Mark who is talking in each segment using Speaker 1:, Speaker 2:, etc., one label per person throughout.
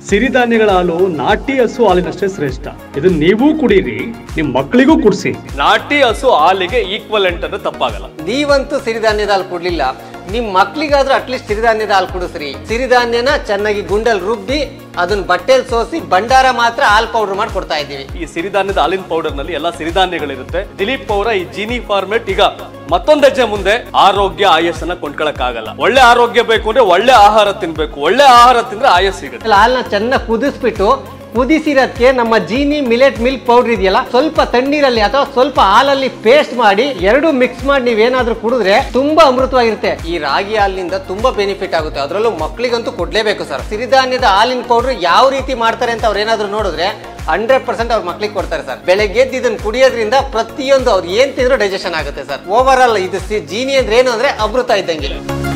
Speaker 1: ಸಿರಿಧಾನ್ಯಗಳ ಹಾಲು ನಾಟಿ ಹಸು ಹಾಲಿನಷ್ಟೇ ಶ್ರೇಷ್ಠ ಇದನ್ನ ನೀವು ಕುಡೀರಿ ನಿಮ್ ಮಕ್ಕಳಿಗೂ ಕುಡಿಸಿ
Speaker 2: ನಾಟಿ ಹಸು ಹಾಲಿಗೆ ಈಕ್ವಲೆಂಟ್ ಅಂದ್ರೆ ತಪ್ಪಾಗಲ್ಲ
Speaker 3: ನೀವಂತೂ ಸಿರಿಧಾನ್ಯದ ಹಾಲು ಕೊಡ್ಲಿಲ್ಲ ನಿಮ್ ಮಕ್ಳಿಗಾದ್ರೂ ಅಟ್ಲೀಸ್ಟ್ ಸಿರಿಧಾನ್ಯದ ಹಾಲು ಕುಡಿಸ್ರಿ ಸಿರಿಧಾನ್ಯನ ಚೆನ್ನಾಗಿ ಗುಂಡಲ್ ರುಬ್ಬಿ ಅದನ್ನ ಬಟ್ಟೆಲ್ ಸೋಸಿ ಭಂಡಾರ ಮಾತ್ರ ಹಾಲ್ ಪೌಡರ್ ಮಾಡಿ ಕೊಡ್ತಾ ಇದ್ದೀವಿ
Speaker 2: ಈ ಸಿರಿಧಾನ್ಯದ ಹಾಲಿನ ಪೌಡರ್ ನಲ್ಲಿ ಎಲ್ಲಾ ಸಿರಿಧಾನ್ಯಗಳಿರುತ್ತೆ ದಿಲೀಪ್ ಅವರ ಈ ಜೀನಿ ಫಾರ್ಮೆಟ್ ಈಗ ಮತ್ತೊಂದ್ ಹೆಜ್ಜೆ ಮುಂದೆ ಆರೋಗ್ಯ ಆಯಸ್ಸನ್ನ ಕೊಂಡ್ಕೊಳಕ್ ಆಗಲ್ಲ ಒಳ್ಳೆ ಆರೋಗ್ಯ ಬೇಕು ಅಂದ್ರೆ ಒಳ್ಳೆ ಆಹಾರ ತಿನ್ಬೇಕು ಒಳ್ಳೆ ಆಹಾರ ತಿಂದ್ರೆ ಆಯಸ್ ಸಿಗುತ್ತೆ
Speaker 3: ಹಾಲ್ನ ಚೆನ್ನಾಗಿ ಕುದಿಸ್ಬಿಟ್ಟು ಕುದಿಸಿರೋದಕ್ಕೆ ನಮ್ಮ ಜೀನಿ ಮಿಲೆಟ್ ಮಿಲ್ಕ್ ಪೌಡರ್ ಇದೆಯಲ್ಲ ಸ್ವಲ್ಪ ತಣ್ಣೀರಲ್ಲಿ ಅಥವಾ ಸ್ವಲ್ಪ ಹಾಲಲ್ಲಿ ಪೇಸ್ಟ್ ಮಾಡಿ ಎರಡು ಮಿಕ್ಸ್ ಮಾಡಿ ನೀವೇನಾದ್ರೂ ಕುಡಿದ್ರೆ ತುಂಬಾ ಅಮೃತವಾಗಿರುತ್ತೆ ಈ ರಾಗಿ ಹಾಲಿನಿಂದ ತುಂಬಾ ಬೆನಿಫಿಟ್ ಆಗುತ್ತೆ ಅದರಲ್ಲೂ ಮಕ್ಕಳಿಗಂತೂ ಕೊಡ್ಲೇಬೇಕು ಸರ್ ಸಿರಿಧಾನ್ಯದ ಹಾಲಿನ ಪೌಡರ್ ಯಾವ ರೀತಿ ಮಾಡ್ತಾರೆ ಅಂತ ಅವ್ರು ಏನಾದ್ರು ನೋಡಿದ್ರೆ ಹಂಡ್ರೆಡ್ ಪರ್ಸೆಂಟ್ ಅವ್ರ ಮಕ್ಳಿಗೆ ಕೊಡ್ತಾರೆ ಸರ್ ಬೆಳಗ್ಗೆ ಎದ್ದು ಇದನ್ನ ಕುಡಿಯೋದ್ರಿಂದ ಪ್ರತಿಯೊಂದು ಅವ್ರು ಏನ್ ತಿಂದ್ರು ಡೈಜೆಷನ್ ಆಗುತ್ತೆ ಸರ್ ಓವರ್ ಆಲ್ ಇದು ಸಿ- ಜೀನಿ ಅಂದ್ರೆ ಏನು ಅಂದ್ರೆ ಅಮೃತ ಇದ್ದಂಗೆ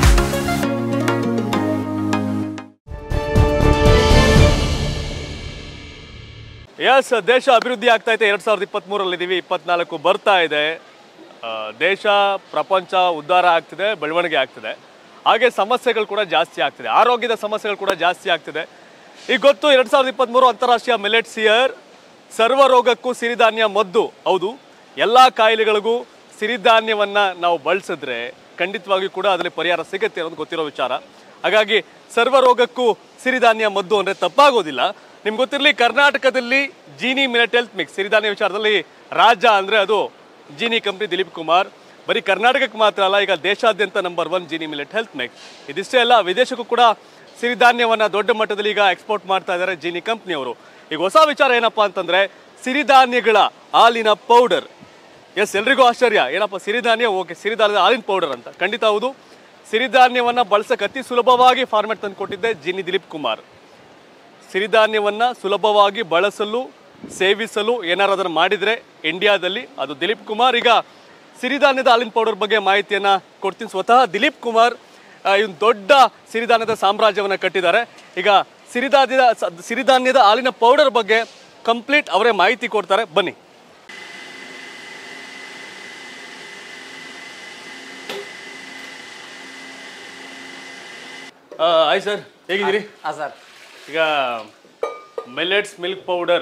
Speaker 2: ಎಸ್ ದೇಶ ಅಭಿವೃದ್ಧಿ ಆಗ್ತಾ ಇದೆ ಎರಡ್ ಸಾವಿರದ ಇಪ್ಪತ್ತ್ ಮೂರಲ್ಲಿ ಇದೀವಿ ಇಪ್ಪತ್ನಾಲ್ಕು ಬರ್ತಾ ಇದೆ ಆ, ದೇಶ ಪ್ರಪಂಚ ಉದ್ಧಾರ ಆಗ್ತಿದೆ ಬೆಳವಣಿಗೆ ಆಗ್ತಿದೆ ಹಾಗೆ ಸಮಸ್ಯೆಗಳು ಕೂಡ ಜಾಸ್ತಿ ಆಗ್ತಿದೆ ಆರೋಗ್ಯದ ಸಮಸ್ಯೆಗಳು ಕೂಡ ಜಾಸ್ತಿ ಆಗ್ತಿದೆ ಈಗ ಗೊತ್ತು ಎರಡ್ ಸಾವಿರದ ಇಪ್ಪತ್ತ್ಮೂರು ಅಂತಾರಾಷ್ಟ್ರೀಯ ಮಿಲೆಟ್ಸ್ ಇಯರ್ ಸರ್ವ ರೋಗಕ್ಕೂ ಸಿರಿಧಾನ್ಯ ಮದ್ದು ಹೌದು ಎಲ್ಲ ಕಾಯಿಲೆಗಳಿಗೂ ಸಿರಿಧಾನ್ಯವನ್ನ ನಾವು ಬಳಸಿದ್ರೆ ಖಂಡಿತವಾಗಿಯೂ ಕೂಡ ಅದರಲ್ಲಿ ಪರಿಹಾರ ಸಿಗುತ್ತೆ ಅನ್ನೋದು ಗೊತ್ತಿರೋ ವಿಚಾರ ಹಾಗಾಗಿ ಸರ್ವ ರೋಗಕ್ಕೂ ಸಿರಿಧಾನ್ಯ ಮದ್ದು ಅಂದ್ರೆ ತಪ್ಪಾಗೋದಿಲ್ಲ ನಿಮ್ಗೆ ಗೊತ್ತಿರಲಿ ಕರ್ನಾಟಕದಲ್ಲಿ ಜೀನಿ ಮಿಲೆಟ್ ಹೆಲ್ತ್ ಮಿಕ್ಸ್ ಸಿರಿಧಾನ್ಯ ವಿಚಾರದಲ್ಲಿ ರಾಜ ಅಂದ್ರೆ ಅದು ಜೀನಿ ಕಂಪ್ನಿ ದಿಲೀಪ್ ಕುಮಾರ್ ಬರೀ ಕರ್ನಾಟಕಕ್ಕೆ ಮಾತ್ರ ಅಲ್ಲ ಈಗ ದೇಶಾದ್ಯಂತ number one Jeeni millet health mix ಇದಿಷ್ಟೇ ಅಲ್ಲ ವಿದೇಶಕ್ಕೂ ಕೂಡ ಸಿರಿಧಾನ್ಯವನ್ನ ದೊಡ್ಡ ಮಟ್ಟದಲ್ಲಿ ಈಗ ಎಕ್ಸ್ಪೋರ್ಟ್ ಮಾಡ್ತಾ ಇದ್ದಾರೆ ಜೀನಿ ಕಂಪ್ನಿಯವರು ಈಗ ಹೊಸ ವಿಚಾರ ಏನಪ್ಪಾ ಅಂತಂದ್ರೆ ಸಿರಿಧಾನ್ಯಗಳ ಹಾಲಿನ ಪೌಡರ್ ಎಸ್ ಎಲ್ರಿಗೂ ಆಶ್ಚರ್ಯ ಏನಪ್ಪ ಸಿರಿಧಾನ್ಯ ಓಕೆ ಸಿರಿಧಾನ್ಯದ ಹಾಲಿನ ಪೌಡರ್ ಅಂತ ಖಂಡಿತ ಹೌದು ಸಿರಿಧಾನ್ಯವನ್ನ ಬಳಸಕ್ಕೆ ಅತಿ ಸುಲಭವಾಗಿ ಫಾರ್ಮೆಟ್ ತಂದು ಕೊಟ್ಟಿದ್ದೆ ಜಿನಿ ದಿಲೀಪ್ ಕುಮಾರ್ ಸಿರಿಧಾನ್ಯವನ್ನ ಸುಲಭವಾಗಿ ಬಳಸಲು ಸೇವಿಸಲು ಏನಾರು ಅದನ್ನು ಮಾಡಿದ್ರೆ ಇಂಡಿಯಾದಲ್ಲಿ ಅದು ದಿಲೀಪ್ ಕುಮಾರ್ ಈಗ ಸಿರಿಧಾನ್ಯದ ಹಾಲಿನ ಪೌಡರ್ ಬಗ್ಗೆ ಮಾಹಿತಿಯನ್ನ ಕೊಡ್ತೀನಿ ಸ್ವತಃ ದಿಲೀಪ್ ಕುಮಾರ್ ಆ, ಇವ್ನು ದೊಡ್ಡ ಸಿರಿಧಾನ್ಯದ ಸಾಮ್ರಾಜ್ಯವನ್ನ ಕಟ್ಟಿದ್ದಾರೆ ಈಗ ಸಿರಿಧಾನ್ಯದ ಸ- ಸಿರಿಧಾನ್ಯದ ಹಾಲಿನ ಪೌಡರ್ ಬಗ್ಗೆ ಕಂಪ್ಲೀಟ್ ಅವರೇ ಮಾಹಿತಿ ಕೊಡ್ತಾರೆ ಬನ್ನಿ ಹಾಯ್ ಸರ್ ಹೇಗಿದ್ದೀರಿ
Speaker 3: ಹಾ ಸರ್
Speaker 2: ಈಗ ಮಿಲೆಟ್ಸ್ ಮಿಲ್ಕ್ ಪೌಡರ್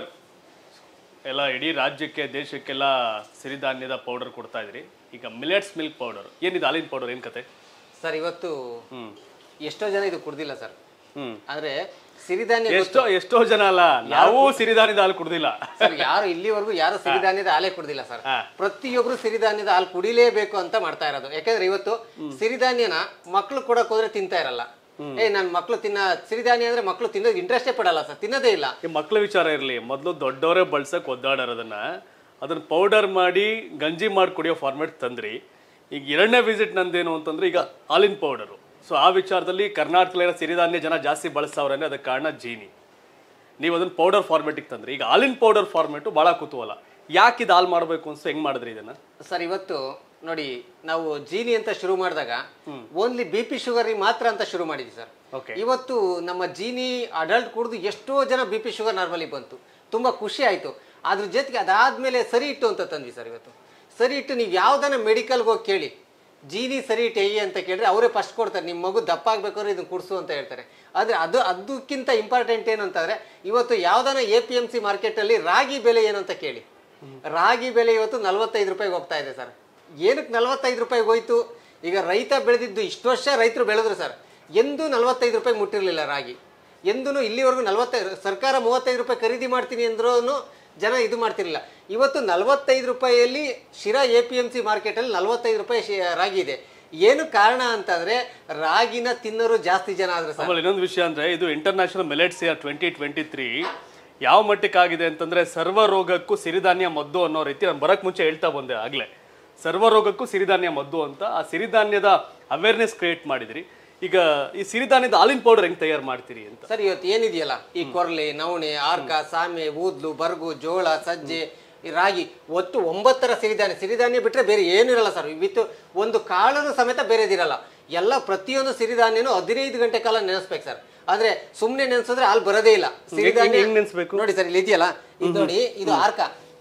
Speaker 2: ಎಲ್ಲ ಇಡೀ ರಾಜ್ಯಕ್ಕೆ ದೇಶಕ್ಕೆಲ್ಲ ಸಿರಿಧಾನ್ಯದ ಪೌಡರ್ ಕೊಡ್ತಾ ಇದ್ರಿ ಈಗ ಮಿಲೆಟ್ಸ್ ಮಿಲ್ಕ್ ಪೌಡರ್ ಏನಿದೆ ಹಾಲಿನ ಪೌಡರ್ ಏನ್ ಕತೆ
Speaker 3: ಸರ್ ಇವತ್ತು
Speaker 2: ಹ್ಮ್
Speaker 3: ಎಷ್ಟೋ ಜನ ಇದು ಕುಡ್ದಿಲ್ಲ ಸರ್
Speaker 2: ಹ್ಮ್
Speaker 3: ಅಂದ್ರೆ ಸಿರಿಧಾನ್ಯ
Speaker 2: ಎಷ್ಟೋ ಎಷ್ಟೋ ಜನ ಅಲ್ಲ ನಾವು ಸಿರಿಧಾನ್ಯದ ಹಾಲು ಕುಡ್ದಿಲ್ಲ
Speaker 3: ಸರ್ ಯಾರು ಇಲ್ಲಿವರೆಗೂ ಯಾರು ಸಿರಿಧಾನ್ಯದ ಹಾಲೇ ಕುಡ್ದಿಲ್ಲ ಸರ್
Speaker 2: ಹಾ.
Speaker 3: ಪ್ರತಿಯೊಬ್ರು ಸಿರಿಧಾನ್ಯದ ಹಾಲು ಕುಡಿಲೇಬೇಕು ಅಂತ ಮಾಡ್ತಾ ಇರೋದು ಯಾಕಂದ್ರೆ ಇವತ್ತು ಸಿರಿಧಾನ್ಯನ ಮಕ್ಳು ಕೊಡಕ್ ಹೋದ್ರೆ ತಿಂತಾ ಇರಲ್ಲ ಏ ನನ್ ಮಕ್ಳು ತಿನ್ನ ಸಿರಿಧಾನ್ಯ ಅಂದ್ರೆ ಮಕ್ಳು ತಿನ್ನೋದು ಇಂಟ್ರೆಸ್ಟೇ ಪಡಲ್ಲ ಸರ್ ತಿನ್ನೋದೇ ಇಲ್ಲ
Speaker 2: ಈ ಮಕ್ಳ ವಿಚಾರ ಇರಲಿ ಮೊದಲು ದೊಡ್ಡವರೇ ಬಳಸಕ್ ಒದ್ದಾಡೋದನ್ನ ಅದನ್ನ ಪೌಡರ್ ಮಾಡಿ ಗಂಜಿ ಮಾಡಿ ಕುಡಿಯೋ ಫಾರ್ಮೆಟ್ ತಂದ್ರಿ ಈಗ ಎರಡನೇ ವಿಸಿಟ್ ನಂದೇನು ಅಂತಂದ್ರೆ ಈಗ ಹಾಲಿನ ಪೌಡರು ಸೊ ಆ ವಿಚಾರದಲ್ಲಿ ಕರ್ನಾಟಕದಲ್ಲಿರೋ ಸಿರಿಧಾನ್ಯ ಜನ ಜಾಸ್ತಿ ಬಳಸ್ತಾವ್ರೆ ಅಂದ್ರೆ ಅದಕ್ಕೆ ಕಾರಣ ಜೀನಿ ನೀವು ಅದನ್ನ ಪೌಡರ್ ಫಾರ್ಮೆಟಿಗೆ ತಂದ್ರಿ ಈಗ ಹಾಲಿನ ಪೌಡರ್ ಫಾರ್ಮೆಟು ಭಾಳ ಕುತೂಹಲ ಯಾಕೆ ಇದು ಹಾಲು ಮಾಡಬೇಕು ಅನ್ಸು ಹೆಂಗ್ ಮಾಡಿದ್ರಿ ಇದನ್ನ
Speaker 3: ಸರ್ ಇವತ್ತು ನೋಡಿ ನಾವು ಜೀನಿ ಅಂತ ಶುರು ಮಾಡಿದಾಗ ಓನ್ಲಿ ಬಿ ಪಿ ಶುಗರ್ ಮಾತ್ರ ಅಂತ ಶುರು ಮಾಡಿದ್ವಿ ಸರ್
Speaker 2: Okay.
Speaker 3: ಇವತ್ತು ನಮ್ಮ ಜೀನಿ ಅಡಲ್ಟ್ ಕುಡಿದು ಎಷ್ಟೋ ಜನ ಬಿ ಪಿ ಶುಗರ್ ನಾರ್ಮಲಿ ಬಂತು ತುಂಬಾ ಖುಷಿ ಆಯ್ತು ಅದ್ರ ಜೊತೆಗೆ ಅದಾದ್ಮೇಲೆ ಸರಿ ಇಟ್ಟು ಅಂತ ತಂದ್ವಿ ಸರ್ ಇವತ್ತು ಸರಿ ಇಟ್ಟು ನೀವು ಯಾವ್ದನ್ನ ಮೆಡಿಕಲ್ಗೆ ಹೋಗಿ ಕೇಳಿ ಜೀನಿ ಸರಿ ಇಟ್ಟು ಹೇಗೆ ಅಂತ ಕೇಳಿದ್ರೆ ಅವರೇ ಫಸ್ಟ್ ಕೊಡ್ತಾರೆ ನಿಮ್ಮ ಮಗು ದಪ್ಪ ಆಗ್ಬೇಕಾದ್ರೆ ಇದನ್ನ ಕುಡಿಸು ಅಂತ ಹೇಳ್ತಾರೆ ಆದರೆ ಅದು ಅದಕ್ಕಿಂತ ಇಂಪಾರ್ಟೆಂಟ್ ಏನು ಅಂತಂದ್ರೆ ಇವತ್ತು ಯಾವ್ದಾನ ಎ ಪಿ ಎಂ ಸಿ ಮಾರ್ಕೆಟಲ್ಲಿ ರಾಗಿ ಬೆಲೆ ಏನು ಅಂತ ಕೇಳಿ ರಾಗಿ ಬೆಲೆ ಇವತ್ತು ನಲವತ್ತೈದು ರೂಪಾಯಿಗೆ ಹೋಗ್ತಾ ಇದೆ ಸರ್ ಏನಕ್ಕೆ ನಲವತ್ತೈದು ರೂಪಾಯಿಗೆ ಹೋಯ್ತು ಈಗ ರೈತ ಬೆಳೆದಿದ್ದು ಇಷ್ಟು ವರ್ಷ ರೈತರು ಬೆಳೆದ್ರು ಸರ್ ಎಂದೂ ನಲವತ್ತೈದು ರೂಪಾಯಿ ಮುಟ್ಟಿರಲಿಲ್ಲ ರಾಗಿ ಎಂದೂ ಇಲ್ಲಿವರೆಗೂ ನಲವತ್ತೈದು ಸರ್ಕಾರ ಮೂವತ್ತೈದು ರೂಪಾಯಿ ಖರೀದಿ ಮಾಡ್ತೀನಿ ಅಂದ್ರೂ ಜನ ಇದು ಮಾಡ್ತಿರ್ಲಿಲ್ಲ ಇವತ್ತು ನಲವತ್ತೈದು ರೂಪಾಯಿಯಲ್ಲಿ Sira A P M C ಮಾರ್ಕೆಟಲ್ಲಿ ನಲವತ್ತೈದು ರೂಪಾಯಿ ಶಿ- ರಾಗಿ ಇದೆ ಏನು ಕಾರಣ ಅಂತಂದ್ರೆ ರಾಗಿನ ತಿನ್ನೋರು ಜಾಸ್ತಿ ಜನ ಆದ್ರೆ ಸರ್
Speaker 2: ಆಮೇಲೆ ಇನ್ನೊಂದು ವಿಷಯ ಅಂದ್ರೆ ಇದು international millets year twenty twenty three ಯಾವ ಮಟ್ಟಕ್ಕಾಗಿದೆ ಅಂತಂದ್ರೆ ಸರ್ವ ರೋಗಕ್ಕೂ ಸಿರಿಧಾನ್ಯ ಮದ್ದು ಅನ್ನೋ ರೀತಿ ನಾನು ಬರಕ್ ಮುಂಚೆ ಹೇಳ್ತಾ ಬಂದೆ ಆಗ್ಲೇ ಸರ್ವ ರೋಗಕ್ಕೂ ಸಿರಿಧಾನ್ಯ ಮದ್ದು ಅಂತ ಆ ಸಿರಿಧಾನ್ಯದ ಅವೇರ್ನೆಸ್ ಕ್ರಿಯೇಟ್ ಮಾಡಿದ್ರಿ ಈಗ ಈ ಸಿರಿಧಾನ್ಯದ ಹಾಲಿನ ಪೌಡರ್ ಹೆಂಗ್ ತಯಾರು ಮಾಡ್ತೀರಿ ಅಂತ
Speaker 3: ಸರ್ ಇವತ್ತು ಏನಿದೆಯಲ್ಲ ಈ ಕೊರ್ಲೆ ನವಣೆ ಆರ್ಕ ಸಾಮೆ ಊದ್ಲು ಬರ್ಗು ಜೋಳ ಸಜ್ಜೆ ಈ ರಾಗಿ ಒಟ್ಟು ಒಂಬತ್ತರ ಸಿರಿಧಾನ್ಯ ಸಿರಿಧಾನ್ಯ ಬಿಟ್ರೆ ಬೇರೆ ಏನು ಇರಲ್ಲ ಸರ್ ವಿತ್ ಒಂದು ಕಾಳನು ಸಮೇತ ಬೇರೆದಿರಲ್ಲ ಎಲ್ಲ ಪ್ರತಿಯೊಂದು ಸಿರಿಧಾನ್ಯನು ಹದಿನೈದು ಗಂಟೆ ಕಾಲ ನೆನೆಸ್ಬೇಕು ಸರ್ ಆದ್ರೆ ಸುಮ್ನೆ ನೆನೆಸಿದ್ರೆ ಹಾಲು ಬರೋದೇ ಇಲ್ಲ
Speaker 2: ಹೆಂಗ್ ನೆನ್ಸ್ಬೇಕು?
Speaker 3: ನೋಡಿ ಸರ್ ಇಲ್ಲಿ ಇದೆಯಲ್ಲ ಇದು ನೋಡಿ ಇದು ಆರ್ಕ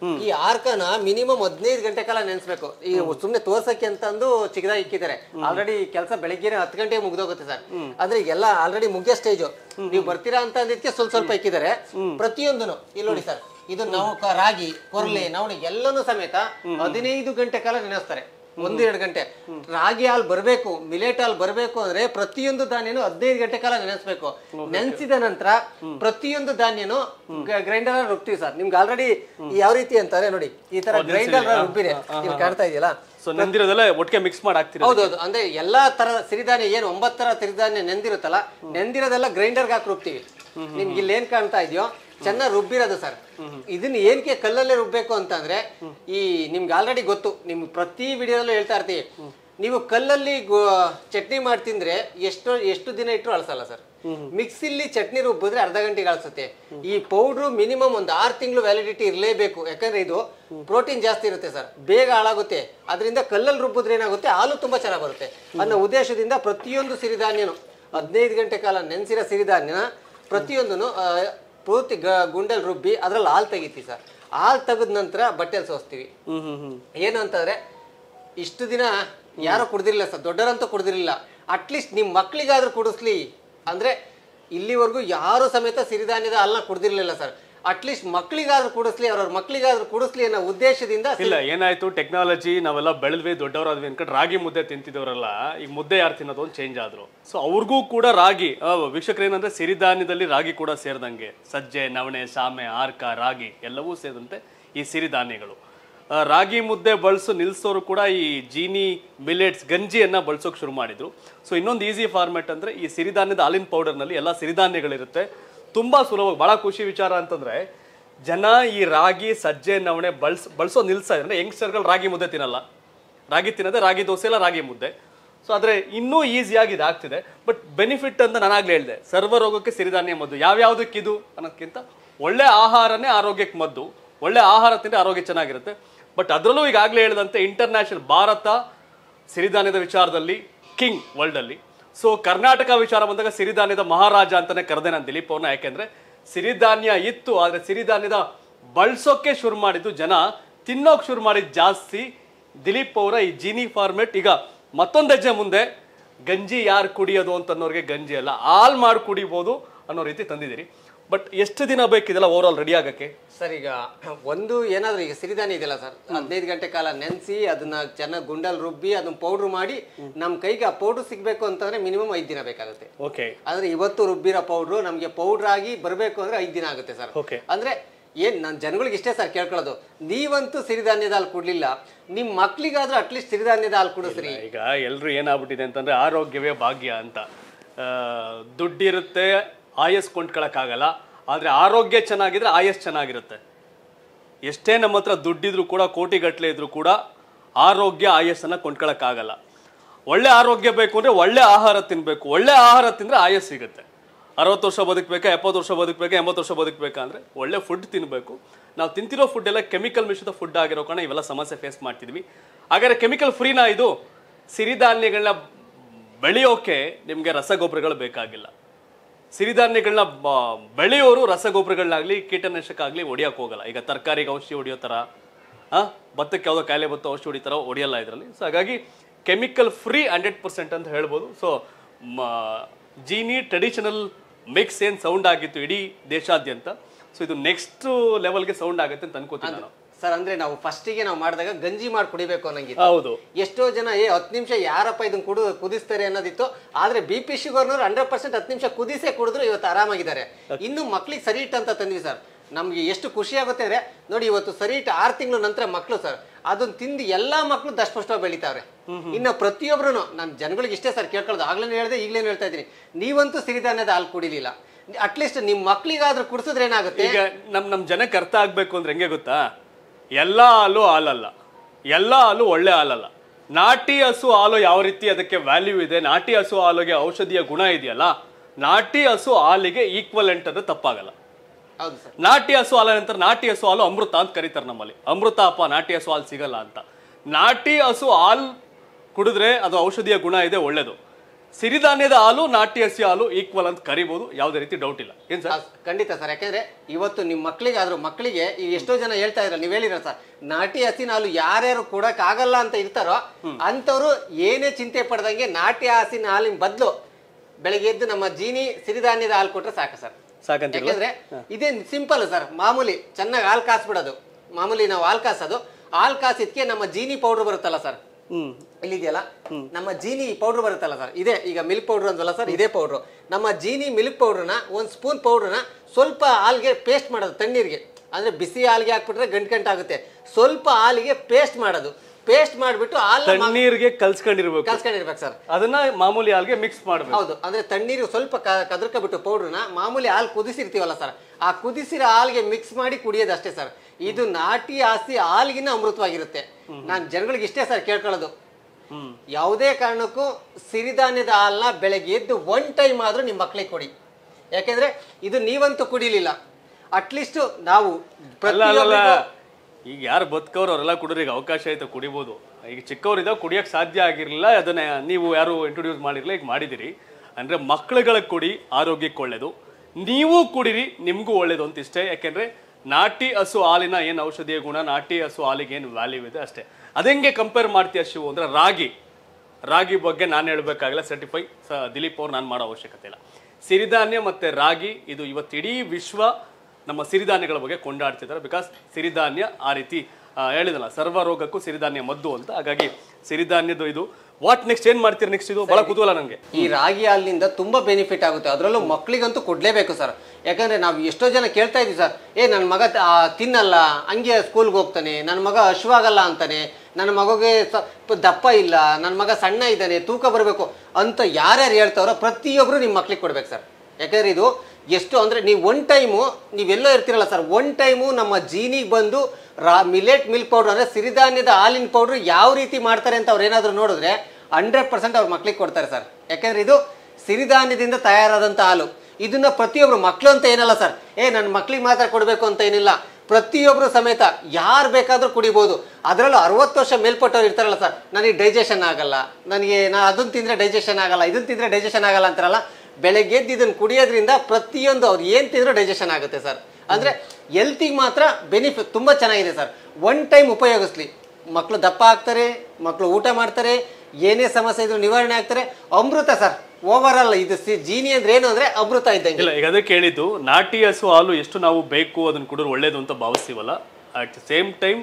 Speaker 3: ಈ ಆರ್ಕನ ಮಿನಿಮಮ್ ಹದಿನೈದು ಗಂಟೆ ಕಾಲ ನೆನೆಸ್ಬೇಕು ಈ ಸುಮ್ನೆ ತೋರ್ಸಕ್ಕೆ ಅಂತಂದು ಚಿಕ್ಕದಾಗಿ ಇಕ್ಕಿದ್ದಾರೆ ಆಲ್ರೆಡಿ ಕೆಲಸ ಬೆಳಗ್ಗೆ ಹತ್ತು ಗಂಟೆಗೆ ಮುಗ್ದೋಗುತ್ತೆ ಸರ್ ಅಂದ್ರೆ ಈಗೆಲ್ಲ ಆಲ್ರೆಡಿ ಮುಗಿಯೋ ಸ್ಟೇಜು ನೀವು ಬರ್ತೀರಾ ಅಂತ ಅಂದಿದ್ಕೆ ಸ್ವಲ್ಪ ಸ್ವಲ್ಪ ಇಕ್ಕಿದ್ದಾರೆ ಪ್ರತಿಯೊಂದನು ಇಲ್ಲಿ ನೋಡಿ ಸರ್ ಇದು ನಾವು ಕ- ರಾಗಿ ಕೊರ್ಲೆ ನವಣೆ ಎಲ್ಲನೂ ಸಮೇತ ಹದಿನೈದು ಗಂಟೆ ಕಾಲ ನೆನೆಸ್ತಾರೆ ಒಂದೆರಡು ಗಂಟೆ ರಾಗಿ ಹಾಲ್ ಬರಬೇಕು ಮಿಲೆಟ್ ಹಾಲ್ ಬರಬೇಕು ಅಂದ್ರೆ ಪ್ರತಿಯೊಂದು ಧಾನ್ಯನು ಹದಿನೈದು ಗಂಟೆ ಕಾಲ ನೆನೆಸ್ಬೇಕು ನೆನೆಸಿದ ನಂತರ ಪ್ರತಿಯೊಂದು ಧಾನ್ಯನು ಗ್ರೈಂಡರ್ ರುಬ್ತೀವಿ ಸರ್ ನಿಮ್ಗೆ ಆಲ್ರೆಡಿ ಯಾವ ರೀತಿ ಅಂತಾರೆ ನೋಡಿ ಈ ತರ ಗ್ರೈಂಡರ್ ರುಬ್ಬಿದೆ ಇಲ್ಲಿ ಕಾಣ್ತಾ ಇದೆಯಲ್ಲ
Speaker 2: ಸೊ ನೆಂದಿರೋದೆಲ್ಲ ಒಟ್ಟಿಗೆ ಮಿಕ್ಸ್ ಮಾಡಿ ಹಾಕ್ತೀರಾ
Speaker 3: ಹೌದೌದು ಅಂದ್ರೆ ಎಲ್ಲಾ ತರ ಸಿರಿಧಾನ್ಯ ಏನು ಒಂಬತ್ತು ತರ ಸಿರಿಧಾನ್ಯ ನೆಂದಿರುತ್ತಲ್ಲ ನೆಂದಿರೋದೆಲ್ಲ ಗ್ರೈಂಡರ್ಗೆ ಹಾಕಿ ರುಬ್ತೀವಿ ನಿಮ್ಗೆ ಇಲ್ಲಿ ಏನ್ ಕಾಣ್ತಾ ಇದೆಯೋ ಚೆನ್ನಾಗಿ ರುಬ್ಬಿರೋದು ಸರ್ ಇದನ್ನ ಏನಕ್ಕೆ ಕಲ್ಲಲ್ಲೇ ರುಬ್ಬೇಕು ಅಂತಂದ್ರೆ ಈ ನಿಮ್ಗೆ ಆಲ್ರೆಡಿ ಗೊತ್ತು ನಿಮ್ಗೆ ಪ್ರತಿ ವಿಡಿಯೋದಲ್ಲೂ ಹೇಳ್ತಾ ಇರ್ತೀವಿ ನೀವು ಕಲ್ಲಲ್ಲಿ ಗೋ- ಚಟ್ನಿ ಮಾಡಿ ತಿಂದ್ರೆ ಎಷ್ಟು ಎಷ್ಟು ದಿನ ಇಟ್ಟರು ಅಳಸಲ್ಲ ಸರ್ ಮಿಕ್ಸಿಲಿ ಚಟ್ನಿ ರುಬ್ಬಿದ್ರೆ ಅರ್ಧ ಗಂಟೆಗೆ ಅಳಸುತ್ತೆ ಈ ಪೌಡ್ರು ಮಿನಿಮಮ್ ಒಂದು ಆರು ತಿಂಗಳು ವ್ಯಾಲಿಡಿಟಿ ಇರಲೇಬೇಕು ಯಾಕಂದ್ರೆ ಇದು ಪ್ರೋಟೀನ್ ಜಾಸ್ತಿ ಇರುತ್ತೆ ಸರ್ ಬೇಗ ಹಾಳಾಗುತ್ತೆ ಅದರಿಂದ ಕಲ್ಲಲ್ಲಿ ರುಬ್ಬಿದ್ರೆ ಏನಾಗುತ್ತೆ ಹಾಲು ತುಂಬಾ ಚೆನ್ನಾಗಿ ಬರುತ್ತೆ ಅನ್ನೋ ಉದ್ದೇಶದಿಂದ ಪ್ರತಿಯೊಂದು ಸಿರಿಧಾನ್ಯನು ಹದಿನೈದು ಗಂಟೆ ಕಾಲ ನೆನೆಸಿರೋ ಸಿರಿಧಾನ್ಯನ ಪ್ರತಿಯೊಂದನ್ನು ಆ, ಪೂರ್ತಿ ಗ ಗುಂಡಲ್ಲಿ ರುಬ್ಬಿ ಅದ್ರಲ್ಲಿ ಹಾಲು ತೆಗಿತೀವಿ ಸರ್ ಹಾಲು ತೆಗೆದ ನಂತರ ಬಟ್ಟೆಲಿ ಸೋಸ್ತೀವಿ
Speaker 2: ಹ್ಮ್ ಹ್ಮ್ ಹ್ಮ್
Speaker 3: ಏನು ಅಂತಂದ್ರೆ ಇಷ್ಟು ದಿನ ಯಾರು ಕುಡ್ದಿರ್ಲಿಲ್ಲ ಸರ್ ದೊಡ್ಡರಂತೂ ಕುಡ್ದಿರ್ಲಿಲ್ಲ ಅಟ್ಲೀಸ್ಟ್ ನಿಮ್ಮ ಮಕ್ಕಳಿಗಾದ್ರೂ ಕುಡಿಸ್ಲಿ ಅಂದ್ರೆ ಇಲ್ಲಿವರೆಗೂ ಯಾರು ಸಮೇತ ಸಿರಿಧಾನ್ಯದ ಹಾಲನ್ನ ಕುಡ್ದಿರ್ಲಿಲ್ಲ ಸರ್ ಅಟ್ಲೀಸ್ಟ್ ಮಕ್ಕಳಿಗಾದ್ರೂ ಕುಡಿಸ್ಲಿ ಅವ್ರವ್ರ ಮಕ್ಕಳಿಗಾದ್ರೂ ಕುಡಿಸ್ಲಿ ಅನ್ನೋ ಉದ್ದೇಶದಿಂದ
Speaker 2: ಇಲ್ಲ ಏನಾಯ್ತು ಟೆಕ್ನಾಲಜಿ ನಾವೆಲ್ಲ ಬೆಳೆದ್ವಿ ದೊಡ್ಡವರಾದ್ವಿ ಅನ್ಕೊಂಡು ರಾಗಿ ಮುದ್ದೆ ತಿಂತಿದ್ದವರೆಲ್ಲ ಈಗ ಮುದ್ದೆ ಯಾರು ತಿನ್ನೋದು ಒಂದು ಚೇಂಜ್ ಆದ್ರು ಸೊ ಅವ್ರಿಗೂ ಕೂಡ ರಾಗಿ ಆ, ವೀಕ್ಷಕರು ಏನಂದ್ರೆ ಸಿರಿಧಾನ್ಯದಲ್ಲಿ ರಾಗಿ ಕೂಡ ಸೇರಿದಂಗೆ ಸಜ್ಜೆ ನವಣೆ ಸಾಮೆ ಆರ್ಕ ರಾಗಿ ಎಲ್ಲವೂ ಸೇರಿದಂತೆ ಈ ಸಿರಿಧಾನ್ಯಗಳು ಆ, ರಾಗಿ ಮುದ್ದೆ ಬಳಸು ನಿಲ್ಸೋರು ಕೂಡ ಈ ಜೀನಿ ಮಿಲೆಟ್ಸ್ ಗಂಜಿಯನ್ನ ಬಳಸೋಕೆ ಶುರು ಮಾಡಿದ್ರು ಸೊ ಇನ್ನೊಂದು ಈಸಿ ಫಾರ್ಮೆಟ್ ಅಂದ್ರೆ ಈ ಸಿರಿಧಾನ್ಯದ ಹಾಲಿನ ಪೌಡರ್ನಲ್ಲಿ ಎಲ್ಲ ಸಿರಿಧಾನ್ಯಗಳಿರುತ್ತೆ ತುಂಬಾ ಸುಲಭವಾಗಿ ಬಹಳ ಖುಷಿ ವಿಚಾರ ಅಂತಂದ್ರೆ ಜನ ಈ ರಾಗಿ ಸಜ್ಜೆ ನವಣೆ ಬಳಸ್ ಬಳಸೋ ನಿಲ್ಸ ಅಂದ್ರೆ ಯಂಗ್ಸ್ಟರ್ಗಳು ರಾಗಿ ಮುದ್ದೆ ತಿನ್ನಲ್ಲ ರಾಗಿ ತಿನ್ನೋದೇ ರಾಗಿ ದೋಸೆ ಇಲ್ಲ ರಾಗಿ ಮುದ್ದೆ ಸೊ ಆದರೆ ಇನ್ನೂ ಈಸಿಯಾಗಿ ಇದಾಗ್ತಿದೆ ಬಟ್ ಬೆನಿಫಿಟ್ ಅಂತ ನಾನಾಗ್ಲೇ ಹೇಳಿದೆ ಸರ್ವ ರೋಗಕ್ಕೆ ಸಿರಿಧಾನ್ಯ ಮದ್ದು ಯಾವ್ಯಾವ್ದಕ್ಕಿದು ಅನ್ನೋದಕ್ಕಿಂತ ಒಳ್ಳೆ ಆಹಾರನೇ ಆರೋಗ್ಯಕ್ಕೆ ಮದ್ದು ಒಳ್ಳೆ ಆಹಾರ ತಿಂದ್ರೆ ಆರೋಗ್ಯ ಚೆನ್ನಾಗಿರುತ್ತೆ ಬಟ್ ಅದರಲ್ಲೂ ಈಗಾಗಲೇ ಹೇಳಿದಂತೆ ಇಂಟರ್ನ್ಯಾಷನಲ್ ಭಾರತ ಸಿರಿಧಾನ್ಯದ ವಿಚಾರದಲ್ಲಿ ಕಿಂಗ್ ವರ್ಲ್ಡ್ ಅಲ್ಲಿ ಸೊ ಕರ್ನಾಟಕ ವಿಚಾರ ಬಂದಾಗ ಸಿರಿಧಾನ್ಯದ ಮಹಾರಾಜ ಅಂತಾನೆ ಕರೆದೆ ನಾನು ದಿಲೀಪ್ ಅವ್ರನ್ನ ಯಾಕೆಂದ್ರೆ ಸಿರಿಧಾನ್ಯ ಇತ್ತು ಆದ್ರೆ ಸಿರಿಧಾನ್ಯದ ಬಳಸೋಕೆ ಶುರು ಮಾಡಿದ್ದು ಜನ ತಿನ್ನೋಕೆ ಶುರು ಮಾಡಿದ್ದು ಜಾಸ್ತಿ ದಿಲೀಪ್ ಅವರ ಈ ಜೀನಿ ಫಾರ್ಮೆಟ್ ಈಗ ಮತ್ತೊಂದು ಹೆಜ್ಜೆ ಮುಂದೆ ಗಂಜಿ ಯಾರು ಕುಡಿಯೋದು ಅಂತ ಅನ್ನೋರಿಗೆ ಗಂಜಿ ಅಲ್ಲ ಹಾಲ್ ಮಾಡಿ ಕುಡಿಬೋದು ಅನ್ನೋ ರೀತಿ ತಂದಿದ್ದೀರಿ ಬಟ್ ಎಷ್ಟು ದಿನ ಬೇಕಿದೆಲ್ಲ ಓವರ್ ಆಲ್ ರೆಡಿ ಆಗಕ್ಕೆ
Speaker 3: ಸರ್ ಈಗ ಒಂದು ಏನಾದ್ರೂ ಈಗ ಸಿರಿಧಾನ್ಯ ಇದೆಯಲ್ಲ ಸರ್ ಹದಿನೈದು ಗಂಟೆ ಕಾಲ ನೆನೆಸಿ ಅದನ್ನ ಚೆನ್ನಾಗಿ ಗುಂಡಲ್ ರುಬ್ಬಿ ಅದನ್ನ ಪೌಡ್ರ್ ಮಾಡಿ ನಮ್ಮ ಕೈಗೆ ಆ ಪೌಡ್ರ್ ಸಿಗ್ಬೇಕು ಅಂತಂದ್ರೆ ಮಿನಿಮಮ್ ಐದು ದಿನ ಬೇಕಾಗುತ್ತೆ
Speaker 2: ಓಕೆ
Speaker 3: ಆದ್ರೆ ಇವತ್ತು ರುಬ್ಬಿರೋ ಪೌಡ್ರು ನಮಗೆ ಪೌಡ್ರ್ ಆಗಿ ಬರಬೇಕು ಅಂದ್ರೆ ಐದು ದಿನ ಆಗುತ್ತೆ ಸರ್
Speaker 2: Okay.
Speaker 3: ಅಂದ್ರೆ ಏನ್ ನಾನು ಜನಗಳಿಗೆ ಇಷ್ಟೇ ಸರ್ ಕೇಳ್ಕೊಳ್ಳೋದು ನೀವಂತೂ ಸಿರಿಧಾನ್ಯದ ಹಾಲು ಕುಡ್ಲಿಲ್ಲ ನಿಮ್ ಮಕ್ಳಿಗಾದ್ರೂ ಅಟ್ಲೀಸ್ಟ್ ಸಿರಿಧಾನ್ಯದ ಹಾಲು ಕುಡಿಸ್ರಿ
Speaker 2: ಈಗ ಎಲ್ರು ಏನಾಗ್ಬಿಟ್ಟಿದೆ ಅಂತಂದ್ರೆ ಆರೋಗ್ಯವೇ ಭಾಗ್ಯ ಅಂತ ಆ, ದುಡ್ಡಿರುತ್ತೆ ಆಯಸ್ ಕೊಂಡ್ಕೊಳಕ್ಕಾಗಲ್ಲ ಆದ್ರೆ ಆರೋಗ್ಯ ಚೆನ್ನಾಗಿದ್ರೆ ಆಯಸ್ ಚೆನ್ನಾಗಿರುತ್ತೆ ಎಷ್ಟೇ ನಮ್ಮ ಹತ್ರ ದುಡ್ಡಿದ್ರು ಕೂಡ ಕೋಟಿಗಟ್ಟಲೆ ಇದ್ರು ಕೂಡ ಆರೋಗ್ಯ ಆಯಸ್ಸನ್ನ ಕೊಂಡ್ಕೊಳಕ್ಕಾಗಲ್ಲ ಒಳ್ಳೆ ಆರೋಗ್ಯ ಬೇಕು ಅಂದ್ರೆ ಒಳ್ಳೆ ಆಹಾರ ತಿನ್ಬೇಕು ಒಳ್ಳೆ ಆಹಾರ ತಿಂದ್ರೆ ಆಯಸ್ ಸಿಗುತ್ತೆ ಅರವತ್ತು ವರ್ಷ ಬದುಕಬೇಕಾ ಎಪ್ಪತ್ತು ವರ್ಷ ಬದುಕಬೇಕಾ ಎಂಬತ್ತು ವರ್ಷ ಬದುಕಬೇಕಾ ಅಂದ್ರೆ ಒಳ್ಳೆ ಫುಡ್ ತಿನ್ಬೇಕು ನಾವು ತಿಂತಿರೋ ಫುಡ್ ಎಲ್ಲ ಕೆಮಿಕಲ್ ಮಿಶ್ರಿತ ಫುಡ್ ಆಗಿರೋ ಕಾರಣ ಇವೆಲ್ಲ ಸಮಸ್ಯೆ ಫೇಸ್ ಮಾಡ್ತಿದ್ವಿ ಹಾಗಾದ್ರೆ ಕೆಮಿಕಲ್ ಫ್ರೀನಾ ಇದು ಸಿರಿಧಾನ್ಯಗಳನ್ನ ಬೆಳೆಯೋಕೆ ನಿಮಗೆ ರಸಗೊಬ್ಬರಗಳು ಬೇಕಾಗಿಲ್ಲ ಸಿರಿಧಾನ್ಯಗಳನ್ನ ಬ- ಬೆಳೆಯೋರು ರಸಗೊಬ್ಬರಗಳನ್ನಾಗ್ಲಿ ಕೀಟನಾಶಕ ಆಗಲಿ ಹೊಡಿಯಕ್ಕೆ ಹೋಗಲ್ಲ ಈಗ ತರಕಾರಿಗೆ ಔಷಧಿ ಹೊಡಿಯೋ ಥರ ಆ ಭತ್ತಕ್ಕೆ ಯಾವುದೋ ಕಾಯಿಲೆ ಬತ್ತೋ ಔಷಧಿ ಹೊಡಿತಾರೋ ಹೊಡಿಯಲ್ಲ ಇದರಲ್ಲಿ ಸೊ ಹಾಗಾಗಿ ಕೆಮಿಕಲ್ ಫ್ರೀ ಹಂಡ್ರೆಡ್ ಪರ್ಸೆಂಟ್ ಅಂತ ಹೇಳ್ಬೋದು ಸೊ ಜೀನಿ ಟ್ರೆಡಿಷನಲ್ ಮಿಕ್ಸ್ ಏನು ಸೌಂಡ್ ಆಗಿತ್ತು ಇಡೀ ದೇಶಾದ್ಯಂತ ಸೊ ಇದು ನೆಕ್ಸ್ಟ್ ಲೆವೆಲ್ಗೆ ಸೌಂಡ್ ಆಗುತ್ತೆ ಅಂತ ಅನ್ಕೋತೀನಿ ನಾನು
Speaker 3: ಸರ್ ಅಂದ್ರೆ ನಾವು ಫಸ್ಟಿಗೆ ನಾವು ಮಾಡಿದಾಗ ಗಂಜಿ ಮಾಡಿ ಕುಡಿಬೇಕು ಅನ್ನಂಗಿತ್ತು
Speaker 2: ಹೌದು
Speaker 3: ಎಷ್ಟೋ ಜನ ಏ ಹತ್ತು ನಿಮಿಷ ಯಾರಪ್ಪ ಇದನ್ನ ಕುಡು ಕುದಿಸ್ತಾರೆ ಅನ್ನೋದಿತ್ತು ಆದ್ರೆ ಬಿ ಪಿ ಶುಗರ್ನವ್ರು ಹಂಡ್ರೆಡ್ ಪರ್ಸೆಂಟ್ ಹತ್ತು ನಿಮಿಷ ಕುದಿಸೇ ಕುಡಿದ್ರು ಇವತ್ತು ಆರಾಮಾಗಿದ್ದಾರೆ ಇನ್ನು ಮಕ್ಳಿಗೆ ಸರಿ ಇಟ್ಟು ಅಂತ ತಂದ್ವಿ ಸರ್ ನಮ್ಗೆ ಎಷ್ಟು ಖುಷಿ ಆಗುತ್ತೆ ಅಂದ್ರೆ ನೋಡಿ ಇವತ್ತು ಸರಿ ಇಟ್ಟು ಆರು ತಿಂಗಳು ನಂತರ ಮಕ್ಕಳು ಸರ್ ಅದನ್ನ ತಿಂದು ಎಲ್ಲಾ ಮಕ್ಕಳು ದಷ್ಟಪುಷ್ಟವಾಗಿ ಬೆಳಿತಾವ್ರೆ ಇನ್ನು ಪ್ರತಿಯೊಬ್ರು ನಾನು ಜನಗಳಿಗೆ ಇಷ್ಟೇ ಸರ್ ಕೇಳ್ಕೊಳ್ಳೋದು ಆಗ್ಲೇನು ಹೇಳಿದೆ ಈಗಲೇನು ಹೇಳ್ತಾ ಇದ್ದೀನಿ ನೀವಂತೂ ಸಿರಿಧಾನ್ಯದ ಹಾಲು ಕುಡಿಲಿಲ್ಲ ಅಟ್ಲೀಸ್ಟ್ ನಿಮ್ಮ ಮಕ್ಳಿಗಾದ್ರೂ ಕುಡಿಸಿದ್ರೆ ಏನಾಗುತ್ತೆ
Speaker 2: ಈಗ ನಮ್ ನಮ್ ಜನಕ್ಕೆ ಅರ್ಥ ಆಗ್ಬೇಕು ಅಂದ್ರೆ ಹೆಂಗೆ ಗೊತ್ತಾ ಎಲ್ಲ ಹಾಲು ಹಾಲಲ್ಲ ಎಲ್ಲ ಹಾಲು ಒಳ್ಳೆ ಹಾಲಲ್ಲ ನಾಟಿ ಹಸು ಹಾಲು ಯಾವ ರೀತಿ ಅದಕ್ಕೆ ವ್ಯಾಲ್ಯೂ ಇದೆ ನಾಟಿ ಹಸು ಹಾಲಿಗೆ ಔಷಧಿಯ ಗುಣ ಇದೆಯಲ್ಲ ನಾಟಿ ಹಸು ಹಾಲಿಗೆ ಈಕ್ವಲೆಂಟ್ ಅದು ತಪ್ಪಾಗಲ್ಲ
Speaker 3: ಹೌದು ಸರ್
Speaker 2: ನಾಟಿ ಹಸು ಹಾಲ ನಂತರ ನಾಟಿ ಹಸು ಹಾಲು ಅಮೃತ ಅಂತ ಕರೀತಾರೆ ನಮ್ಮಲ್ಲಿ ಅಮೃತ ಅಪ್ಪ ನಾಟಿ ಹಸು ಹಾಲು ಸಿಗಲ್ಲ ಅಂತ ನಾಟಿ ಹಸು ಹಾಲು ಕುಡಿದ್ರೆ ಅದು ಔಷಧಿಯ ಗುಣ ಇದೆ ಒಳ್ಳೇದು ಸಿರಿಧಾನ್ಯದ ಹಾಲು ನಾಟಿ ಹಸಿ ಹಾಲು ಈಕ್ವಲ್ ಅಂತ ಕರಿಬಹುದು ಯಾವುದೇ ರೀತಿ ಡೌಟ್ ಇಲ್ಲ ಏನ್ ಸರ್
Speaker 3: ಆ, ಖಂಡಿತ ಸರ್ ಯಾಕಂದ್ರೆ ಇವತ್ತು ನಿಮ್ಮ ಮಕ್ಕಳಿಗೆ ಆದ್ರೂ ಮಕ್ಕಳಿಗೆ ಈ ಎಷ್ಟೋ ಜನ ಹೇಳ್ತಾ ಇದ್ರ ನೀವು ಹೇಳಿದ್ರ ಸರ್ ನಾಟಿ ಹಸಿನ ಹಾಲು ಯಾರ್ಯಾರು ಕೊಡಕ್ ಆಗಲ್ಲ ಅಂತ ಇರ್ತಾರೋ ಅಂತವ್ರು ಏನೇ ಚಿಂತೆ ಪಡ್ದಂಗೆ ನಾಟಿ ಹಸಿನ ಹಾಲಿನ ಬದಲು ಬೆಳಗ್ಗೆ ಎದ್ದು ನಮ್ಮ ಜೀನಿ ಸಿರಿಧಾನ್ಯದ ಹಾಲು ಕೊಟ್ರೆ ಸಾಕು ಸರ್
Speaker 2: ಸಾಕಂತಿಲ್ಲ
Speaker 3: ಯಾಕಂದ್ರೆ ಇದೇ ಸಿಂಪಲ್ ಸರ್ ಮಾಮೂಲಿ ಚೆನ್ನಾಗಿ ಹಾಲು ಕಾಸ್ಬಿಡೋದು ಮಾಮೂಲಿ ನಾವು ಹಾಲು ಕಾಸೋದು ಹಾಲು ಕಾಸಿದ್ಕೆ ನಮ್ಮ ಜೀನಿ ಪೌಡರ್ ಬರುತ್ತಲ್ಲ ಸರ್
Speaker 2: ಹ್ಮ್
Speaker 3: ಇಲ್ಲಿದೆಯಲ್ಲ ನಮ್ಮ ಜೀನಿ ಪೌಡರ್ ಬರುತ್ತಲ್ಲ ಸರ್ ಇದೆ ಈಗ ಮಿಲ್ಕ್ ಪೌಡರ್ ಅಂತಲ್ಲ ಸರ್ ಇದೇ ಪೌಡ್ರು ನಮ್ಮ ಜೀನಿ ಮಿಲ್ಕ್ ಪೌಡ್ರನ್ನ ಒಂದು ಸ್ಪೂನ್ ಪೌಡ್ರನ್ನ ಸ್ವಲ್ಪ ಹಾಲ್ಗೆ ಪೇಸ್ಟ್ ಮಾಡೋದು ತಣ್ಣೀರಿಗೆ ಅಂದ್ರೆ ಬಿಸಿ ಹಾಲ್ಗೆ ಹಾಕ್ಬಿಟ್ರೆ ಗಂಟು ಗಂಟು ಆಗುತ್ತೆ ಸ್ವಲ್ಪ ಹಾಲಿಗೆ ಪೇಸ್ಟ್ ಮಾಡೋದು ಪೇಸ್ಟ್ ಮಾಡಿಬಿಟ್ಟು ಹಾಲು
Speaker 2: ತಣ್ಣೀರ್ಗೆ ಕಲ್ಸ್ಕೊಂಡಿರ್ಬೇಕು
Speaker 3: ಕಲ್ಸ್ಕೊಂಡಿರ್ಬೇಕು ಸರ್
Speaker 2: ಅದನ್ನ ಮಾಮೂಲಿ ಹಾಲ್ಗೆ ಮಿಕ್ಸ್ ಮಾಡ್ಬೇಕು
Speaker 3: ಹೌದು ಅಂದ್ರೆ ತಣ್ಣೀರು ಸ್ವಲ್ಪ ಕ- ಕದರ್ಕೊಬಿಟ್ಟು ಪೌಡ್ರನ್ನ ಮಾಮೂಲಿ ಹಾಲು ಕುದಿಸಿರ್ತೀವಲ್ಲ ಸರ್ ಆ ಕುದಿಸಿರೋ ಹಾಲ್ಗೆ ಮಿಕ್ಸ್ ಮಾಡಿ ಕುಡಿಯೋದು ಅಷ್ಟೇ ಸರ್ ಇದು ನಾಟಿ ಆಸಿ ಹಾಲ್ಗಿನ್ನ ಅಮೃತವಾಗಿರುತ್ತೆ ನಾನು ಜನಗಳಿಗೆ ಇಷ್ಟೇ ಸರ್ ಕೇಳ್ಕೊಳ್ಳೋದು
Speaker 2: ಹ್ಮ್
Speaker 3: ಯಾವುದೇ ಕಾರಣಕ್ಕೂ ಸಿರಿಧಾನ್ಯದ ಹಾಲನ್ನ ಬೆಳಗ್ಗೆ ಎದ್ದು ಒನ್ ಟೈಮ್ ಆದ್ರೂ ನಿಮ್ಮ ಮಕ್ಕಳಿಗೆ ಕೊಡಿ ಯಾಕೆಂದ್ರೆ ಇದು ನೀವಂತೂ ಕುಡಿಲಿಲ್ಲ ಅಟ್ಲೀಸ್ಟ್ ನಾವು
Speaker 2: ಅಲ್ಲ ಅಲ್ಲ ಅಲ್ಲ.
Speaker 3: ಪ್ರತಿಯೊಬ್ಬರಿಗೂ
Speaker 2: ಈಗ ಯಾರು ಬದುಕವ್ರು ಅವರೆಲ್ಲ ಕುಡಿಯೋರಿಗೆ ಅವಕಾಶ ಐತೆ ಕುಡಿಬೋದು ಈಗ ಚಿಕ್ಕವರಿದ್ದಾಗ ಕುಡಿಯಕ್ಕೆ ಸಾಧ್ಯ ಆಗಿರಲಿಲ್ಲ ಅದನ್ನ ನೀವು ಯಾರು ಇಂಟ್ರೊಡ್ಯೂಸ್ ಮಾಡಿರಲಿಲ್ಲ ಈಗ ಮಾಡಿದಿರಿ ಅಂದ್ರೆ ಮಕ್ಕಳುಗಳಿಗೆ ಕೊಡಿ ಆರೋಗ್ಯಕ್ಕೆ ಒಳ್ಳೇದು ನೀವು ಕುಡಿರಿ ನಿಮಗೂ ಒಳ್ಳೇದು ಅಂತ ಇಷ್ಟೇ ಯಾಕೆಂದ್ರೆ ನಾಟಿ ಹಸು ಹಾಲಿನ ಏನು ಔಷಧೀಯ ಗುಣ ನಾಟಿ ಹಸು ಹಾಲಿಗೆ ಏನು ವ್ಯಾಲ್ಯೂ ಇದೆ ಅಷ್ಟೇ ಅದೆಂಗೆ ಕಂಪೇರ್ ಮಾಡ್ತೀಯ ಶಿವು ಅಂದ್ರೆ ರಾಗಿ ರಾಗಿ ಬಗ್ಗೆ ನಾನು ಹೇಳಬೇಕಾಗಿಲ್ಲ ಸರ್ಟಿಫೈ ಸ ದಿಲೀಪ್ ಅವ್ರು ನಾನು ಮಾಡೋ ಅವಶ್ಯಕತೆ ಇಲ್ಲ ಸಿರಿಧಾನ್ಯ ಮತ್ತು ರಾಗಿ ಇದು ಇವತ್ತು ಇಡೀ ವಿಶ್ವ ನಮ್ಮ ಸಿರಿಧಾನ್ಯಗಳ ಬಗ್ಗೆ ಕೊಂಡಾಡ್ತಿದ್ದಾರೆ ಬಿಕಾಸ್ ಸಿರಿಧಾನ್ಯ ಆ ರೀತಿ ಆ, ಹೇಳಿದಲ್ಲ ಸರ್ವ ರೋಗಕ್ಕೂ ಸಿರಿಧಾನ್ಯ ಮದ್ದು ಅಂತ ಹಾಗಾಗಿ ಸಿರಿಧಾನ್ಯದ್ದು ಇದು ವಾಟ್ ನೆಕ್ಸ್ಟ್ ಏನು ಮಾಡ್ತೀರಿ ನೆಕ್ಸ್ಟ್ ಇದು ಭಾಳ ಕುತೂಹಲ ನನಗೆ
Speaker 3: ಈ ರಾಗಿ ಹಾಲಿನಿಂದ ತುಂಬಾ ಬೆನಿಫಿಟ್ ಆಗುತ್ತೆ ಅದರಲ್ಲೂ ಮಕ್ಕಳಿಗಂತೂ ಕೊಡ್ಲೇಬೇಕು ಸರ್ ಯಾಕಂದ್ರೆ ನಾವು ಎಷ್ಟೋ ಜನ ಕೇಳ್ತಾ ಇದೀವಿ ಸರ್ ಏ ನನ್ನ ಮಗ ತ- ಆ, ತಿನ್ನಲ್ಲ ಹಂಗೆ ಸ್ಕೂಲ್ಗೆ ಹೋಗ್ತಾನೆ ನನ್ನ ಮಗ ಹಶ್ವಾಗಲ್ಲ ಅಂತಾನೆ ನನ್ನ ಮಗುಗೆ ಸ್ವಲ್ಪ ದಪ್ಪ ಇಲ್ಲ ನನ್ನ ಮಗ ಸಣ್ಣ ಇದ್ದಾನೆ ತೂಕ ಬರಬೇಕು ಅಂತ ಯಾರ್ಯಾರು ಹೇಳ್ತಾರೋ ಪ್ರತಿಯೊಬ್ಬರು ನಿಮ್ಮ ಮಕ್ಳಿಗೆ ಕೊಡ್ಬೇಕು ಸರ್ ಯಾಕಂದ್ರೆ ಇದು ಎಷ್ಟು ಅಂದ್ರೆ ನೀವು ಒನ್ ಟೈಮು ನೀವೆಲ್ಲೋ ಇರ್ತಿರಲ್ಲ ಸರ್ ಒನ್ ಟೈಮು ನಮ್ಮ ಜೀನಿಗೆ ಬಂದು ರಾ ಮಿಲೆಟ್ ಮಿಲ್ಕ್ ಪೌಡರ್ ಅಂದ್ರೆ ಸಿರಿಧಾನ್ಯದ ಹಾಲಿನ ಪೌಡರ್ ಯಾವ ರೀತಿ ಮಾಡ್ತಾರೆ ಅಂತ ಅವ್ರು ಏನಾದ್ರು ನೋಡಿದ್ರೆ ಹಂಡ್ರೆಡ್ ಪರ್ಸೆಂಟ್ ಅವ್ರ ಮಕ್ಳಿಗೆ ಕೊಡ್ತಾರೆ ಸರ್ ಯಾಕಂದ್ರೆ ಇದು ಸಿರಿಧಾನ್ಯದಿಂದ ತಯಾರಾದಂಥ ಹಾಲು ಇದನ್ನ ಪ್ರತಿಯೊಬ್ರು ಮಕ್ಳು ಅಂತ ಏನಲ್ಲ ಸರ್ ಏ ನನ್ನ ಮಕ್ಳಿಗೆ ಮಾತ್ರ ಕೊಡಬೇಕು ಅಂತ ಏನಿಲ್ಲ ಪ್ರತಿಯೊಬ್ರು ಸಮೇತ ಯಾರು ಬೇಕಾದ್ರೂ ಕುಡಿಬೋದು ಅದರಲ್ಲೂ ಅರವತ್ತು ವರ್ಷ ಮೇಲ್ಪಟ್ಟವ್ರು ಇರ್ತಾರಲ್ಲ ಸರ್ ನನಗೆ ಡೈಜೆಷನ್ ಆಗಲ್ಲ ನನಗೆ ನಾ ಅದನ್ನ ತಿಂದ್ರೆ ಡೈಜೆಷನ್ ಆಗಲ್ಲ ಇದನ್ನ ತಿಂದ್ರೆ ಡೈಜೆಷನ್ ಆಗಲ್ಲ ಅಂತಾರಲ್ಲ ಬೆಳಗ್ಗೆ ಎದ್ದು ಇದನ್ನ ಕುಡಿಯೋದ್ರಿಂದ ಪ್ರತಿಯೊಂದು ಅವ್ರು ಏನು ತಿಂದ್ರೂ ಡೈಜೆಷನ್ ಆಗುತ್ತೆ ಸರ್ ಅಂದ್ರೆ ಹೆಲ್ತಿಗೆ ಮಾತ್ರ ಬೆನಿಫಿಟ್ ತುಂಬ ಚೆನ್ನಾಗಿದೆ ಸರ್ ಒನ್ ಟೈಮ್ ಉಪಯೋಗಿಸ್ಲಿ ಮಕ್ಕಳು ದಪ್ಪ ಆಗ್ತಾರೆ ಮಕ್ಕಳು ಊಟ ಮಾಡ್ತಾರೆ ಏನೇ ಸಮಸ್ಯೆ ಇದ್ರು ನಿವಾರಣೆ ಆಗ್ತಾರೆ ಅಮೃತ ಸರ್ ಓವರ್ ಆಲ್ ಇದು ಸಿ- ಜೀನಿ ಅಂದ್ರೆ ಏನು ಅಂದ್ರೆ ಅಮೃತ ಇದ್ದಂಗೆ
Speaker 2: ಇಲ್ಲ ಈಗ ಅದಕ್ಕೆ ಹೇಳಿದ್ದು ನಾಟಿ ಹಸು ಹಾಲು ಎಷ್ಟು ನಾವು ಬೇಕು ಅದನ್ನು ಕುಡಿದ್ರೆ ಒಳ್ಳೇದು ಅಂತ ಭಾವಿಸ್ತೀವಲ್ಲ ಅಟ್ ಸೇಮ್ ಟೈಮ್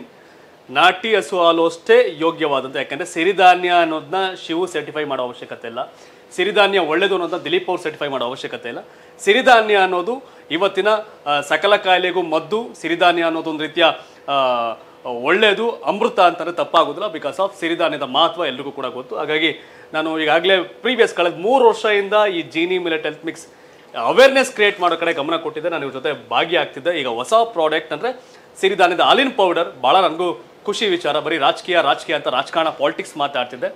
Speaker 2: ನಾಟಿ ಹಸು ಹಾಲು ಅಷ್ಟೇ ಯೋಗ್ಯವಾದಂಥ ಯಾಕಂದ್ರೆ ಸಿರಿಧಾನ್ಯ ಅನ್ನೋದನ್ನ ಶಿವು ಸರ್ಟಿಫೈ ಮಾಡೋ ಅವಶ್ಯಕತೆ ಇಲ್ಲ ಸಿರಿಧಾನ್ಯ ಒಳ್ಳೇದು ಅನ್ನೋದನ್ನ ದಿಲೀಪ್ ಅವ್ರು ಸರ್ಟಿಫೈ ಮಾಡೋ ಅವಶ್ಯಕತೆ ಇಲ್ಲ ಸಿರಿಧಾನ್ಯ ಅನ್ನೋದು ಇವತ್ತಿನ ಆ, ಸಕಲ ಕಾಯಿಲೆಗೂ ಮದ್ದು ಸಿರಿಧಾನ್ಯ ಅನ್ನೋದು ಒಂದು ರೀತಿಯ ಆ, ಒಳ್ಳೆಯದು ಅಮೃತ ಅಂತಂದ್ರೆ ತಪ್ಪಾಗೋದಿಲ್ಲ ಬಿಕಾಸ್ ಆಫ್ ಸಿರಿಧಾನ್ಯದ ಮಹತ್ವ ಎಲ್ರಿಗೂ ಕೂಡ ಗೊತ್ತು ಹಾಗಾಗಿ ನಾನು ಈಗಾಗಲೇ ಪ್ರೀವಿಯಸ್ ಕಳೆದ ಮೂರು ವರ್ಷದಿಂದ ಈ Jeeni millet health mix awareness create ಮಾಡೋ ಕಡೆ ಗಮನ ಕೊಟ್ಟಿದ್ದೆ ನಾನು ಇವ್ರ ಜೊತೆ ಭಾಗಿಯಾಗ್ತಿದ್ದೆ ಈಗ ಹೊಸ ಪ್ರಾಡಕ್ಟ್ ಅಂದರೆ ಸಿರಿಧಾನ್ಯದ ಹಾಲಿನ ಪೌಡರ್ ಭಾಳ ನನಗೂ ಖುಷಿ ವಿಚಾರ ಬರೀ ರಾಜಕೀಯ ರಾಜಕೀಯ ಅಂತ ರಾಜಕಾರಣ ಪಾಲಿಟಿಕ್ಸ್ ಮಾತಾಡ್ತಿದ್ದೆ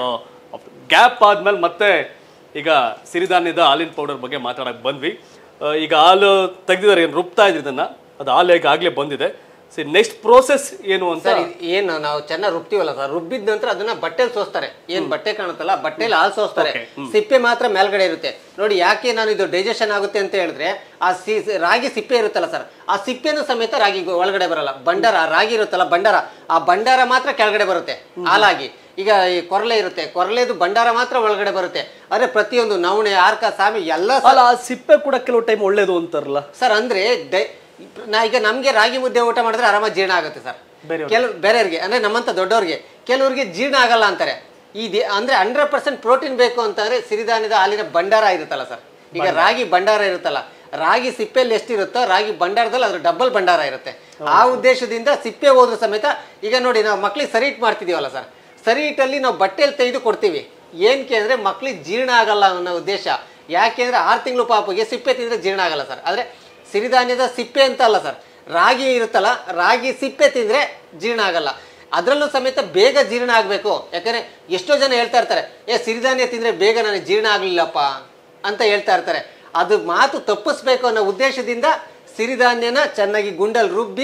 Speaker 2: ಗ್ಯಾಪ್ ಆದ್ಮೇಲೆ ಮತ್ತೆ ಈಗ ಸಿರಿಧಾನ್ಯದ ಹಾಲಿನ ಪೌಡರ್ ಬಗ್ಗೆ ಮಾತಾಡಕ್ಕೆ ಬಂದ್ವಿ ಆ, ಈಗ ಹಾಲು ತೆಗ್ದಿದ್ದಾರೆ ಏನು ರುಬ್ತಾ ಇದ್ರಿ ಇದನ್ನ ಅದು ಹಾಲು ಈಗ ಆಗಲೇ ಬಂದಿದೆ ಸಿ ನೆಕ್ಸ್ಟ್ ಪ್ರೋಸೆಸ್ ಏನು ಅಂತ
Speaker 3: ಸರ್ ಇದ್ ಏನು ನಾವು ಚೆನ್ನಾಗಿ ರುಬ್ತೀವಲ್ಲ ಸರ್ ರುಬ್ಬಿದ ನಂತರ ಅದನ್ನ ಬಟ್ಟೆಲಿ ಸೋಸ್ತಾರೆ ಏನ್ ಬಟ್ಟೆ ಕಾಣುತ್ತಲ್ಲ ಬಟ್ಟೆಲಿ ಹಾಲು ಸೋಸ್ತಾರೆ ಸಿಪ್ಪೆ ಮಾತ್ರ ಮೇಲ್ಗಡೆ ಇರುತ್ತೆ ನೋಡಿ ಯಾಕೆ ನಾನು ಇದು ಡೈಜೆಷನ್ ಆಗುತ್ತೆ ಅಂತ ಹೇಳಿದ್ರೆ ಆ ಸಿ ರಾಗಿ ಸಿಪ್ಪೆ ಇರುತ್ತಲ್ಲ ಸರ್ ಆ ಸಿಪ್ಪೆನೂ ಸಮೇತ ರಾಗಿ ಒಳಗಡೆ ಬರಲ್ಲ ಬಂಡಾರ ಆ ರಾಗಿ ಇರುತ್ತಲ್ಲ ಬಂಡಾರ ಆ ಬಂಡಾರ ಮಾತ್ರ ಕೆಳಗಡೆ ಬರುತ್ತೆ ಹಾಲಾಗಿ ಈಗ ಈ ಕೊರಲೆ ಇರುತ್ತೆ ಕೊರಲೆದು ಬಂಡಾರ ಮಾತ್ರ ಒಳಗಡೆ ಬರುತ್ತೆ ಆದ್ರೆ ಪ್ರತಿಯೊಂದು ನವಣೆ ಆರ್ಕ ಸಾಮಿ ಎಲ್ಲ ಸ-
Speaker 2: ಅಲ್ಲ ಆ ಸಿಪ್ಪೆ ಕೂಡ ಕೆಲವು ಟೈಮ್ ಒಳ್ಳೇದು ಅಂತಾರಲ್ಲ
Speaker 3: ಸರ್ ಅಂದ್ರೆ ಡೈ- ನಾ ಈಗ ನಮ್ಗೆ ರಾಗಿ ಮುದ್ದೆ ಊಟ ಮಾಡಿದ್ರೆ ಆರಾಮಾಗಿ ಜೀರ್ಣ ಆಗುತ್ತೆ ಸರ್ ಕೆಲವು ಬೇರೆಯವ್ರಿಗೆ ಅಂದ್ರೆ ನಮ್ಮಂತ ದೊಡ್ಡವ್ರಿಗೆ ಕೆಲವ್ರಿಗೆ ಜೀರ್ಣ ಆಗಲ್ಲ ಅಂತಾರೆ ಈ ದೇ- ಅಂದ್ರೆ ಹಂಡ್ರೆಡ್ ಪರ್ಸೆಂಟ್ ಪ್ರೋಟೀನ್ ಬೇಕು ಅಂತಂದ್ರೆ ಸಿರಿಧಾನ್ಯದ ಹಾಲಿನ ಭಂಡಾರ ಇರುತ್ತಲ್ಲ ಸರ್ ಈಗ ರಾಗಿ ಭಂಡಾರ ಇರುತ್ತಲ್ಲ ರಾಗಿ ಸಿಪ್ಪೆಯಲ್ಲಿ ಎಷ್ಟಿರುತ್ತೋ ರಾಗಿ ಭಂಡಾರದಲ್ಲಿ ಅದ್ರ ಡಬಲ್ ಭಂಡಾರ ಇರುತ್ತೆ ಆ ಉದ್ದೇಶದಿಂದ ಸಿಪ್ಪೆ ಹೋದ್ರೂ ಸಮೇತ ಈಗ ನೋಡಿ ನಾವು ಮಕ್ಳಿಗೆ ಸರಿ ಇಟ್ ಮಾಡ್ತಿದೀವಲ್ಲ ಸರ್ ಸರಿ ಇಟ್ಟಲ್ಲಿ ನಾವು ಬಟ್ಟೆಯಲ್ಲಿ ತೆಗೆದು ಕೊಡ್ತೀವಿ ಏನಕ್ಕೆ ಅಂದ್ರೆ ಮಕ್ಳಿಗೆ ಜೀರ್ಣ ಆಗಲ್ಲ ಅನ್ನೋ ಉದ್ದೇಶ ಯಾಕೆಂದ್ರೆ ಆರು ತಿಂಗಳು ಪಾಪಗೆ ಸಿಪ್ಪೆ ತಿಂದ್ರೆ ಜೀರ್ಣ ಆಗಲ್ಲ ಸರ್ ಆದ್ರೆ ಸಿರಿಧಾನ್ಯದ ಸಿಪ್ಪೆ ಅಂತ ಅಲ್ಲ ಸರ್ ರಾಗಿ ಇರುತ್ತಲ್ಲ ರಾಗಿ ಸಿಪ್ಪೆ ತಿಂದ್ರೆ ಜೀರ್ಣ ಆಗಲ್ಲ ಅದರಲ್ಲೂ ಸಮೇತ ಬೇಗ ಜೀರ್ಣ ಆಗಬೇಕು ಯಾಕಂದ್ರೆ ಎಷ್ಟೋ ಜನ ಹೇಳ್ತಾ ಇರ್ತಾರೆ ಏ ಸಿರಿಧಾನ್ಯ ತಿಂದ್ರೆ ಬೇಗ ನನಗೆ ಜೀರ್ಣ ಆಗಲಿಲ್ಲಪ್ಪ ಅಂತ ಹೇಳ್ತಾ ಇರ್ತಾರೆ ಅದು ಮಾತು ತಪ್ಪಿಸ್ಬೇಕು ಅನ್ನೋ ಉದ್ದೇಶದಿಂದ ಸಿರಿಧಾನ್ಯನ ಚೆನ್ನಾಗಿ ಗುಂಡಲ್ಲಿ ರುಬ್ಬಿ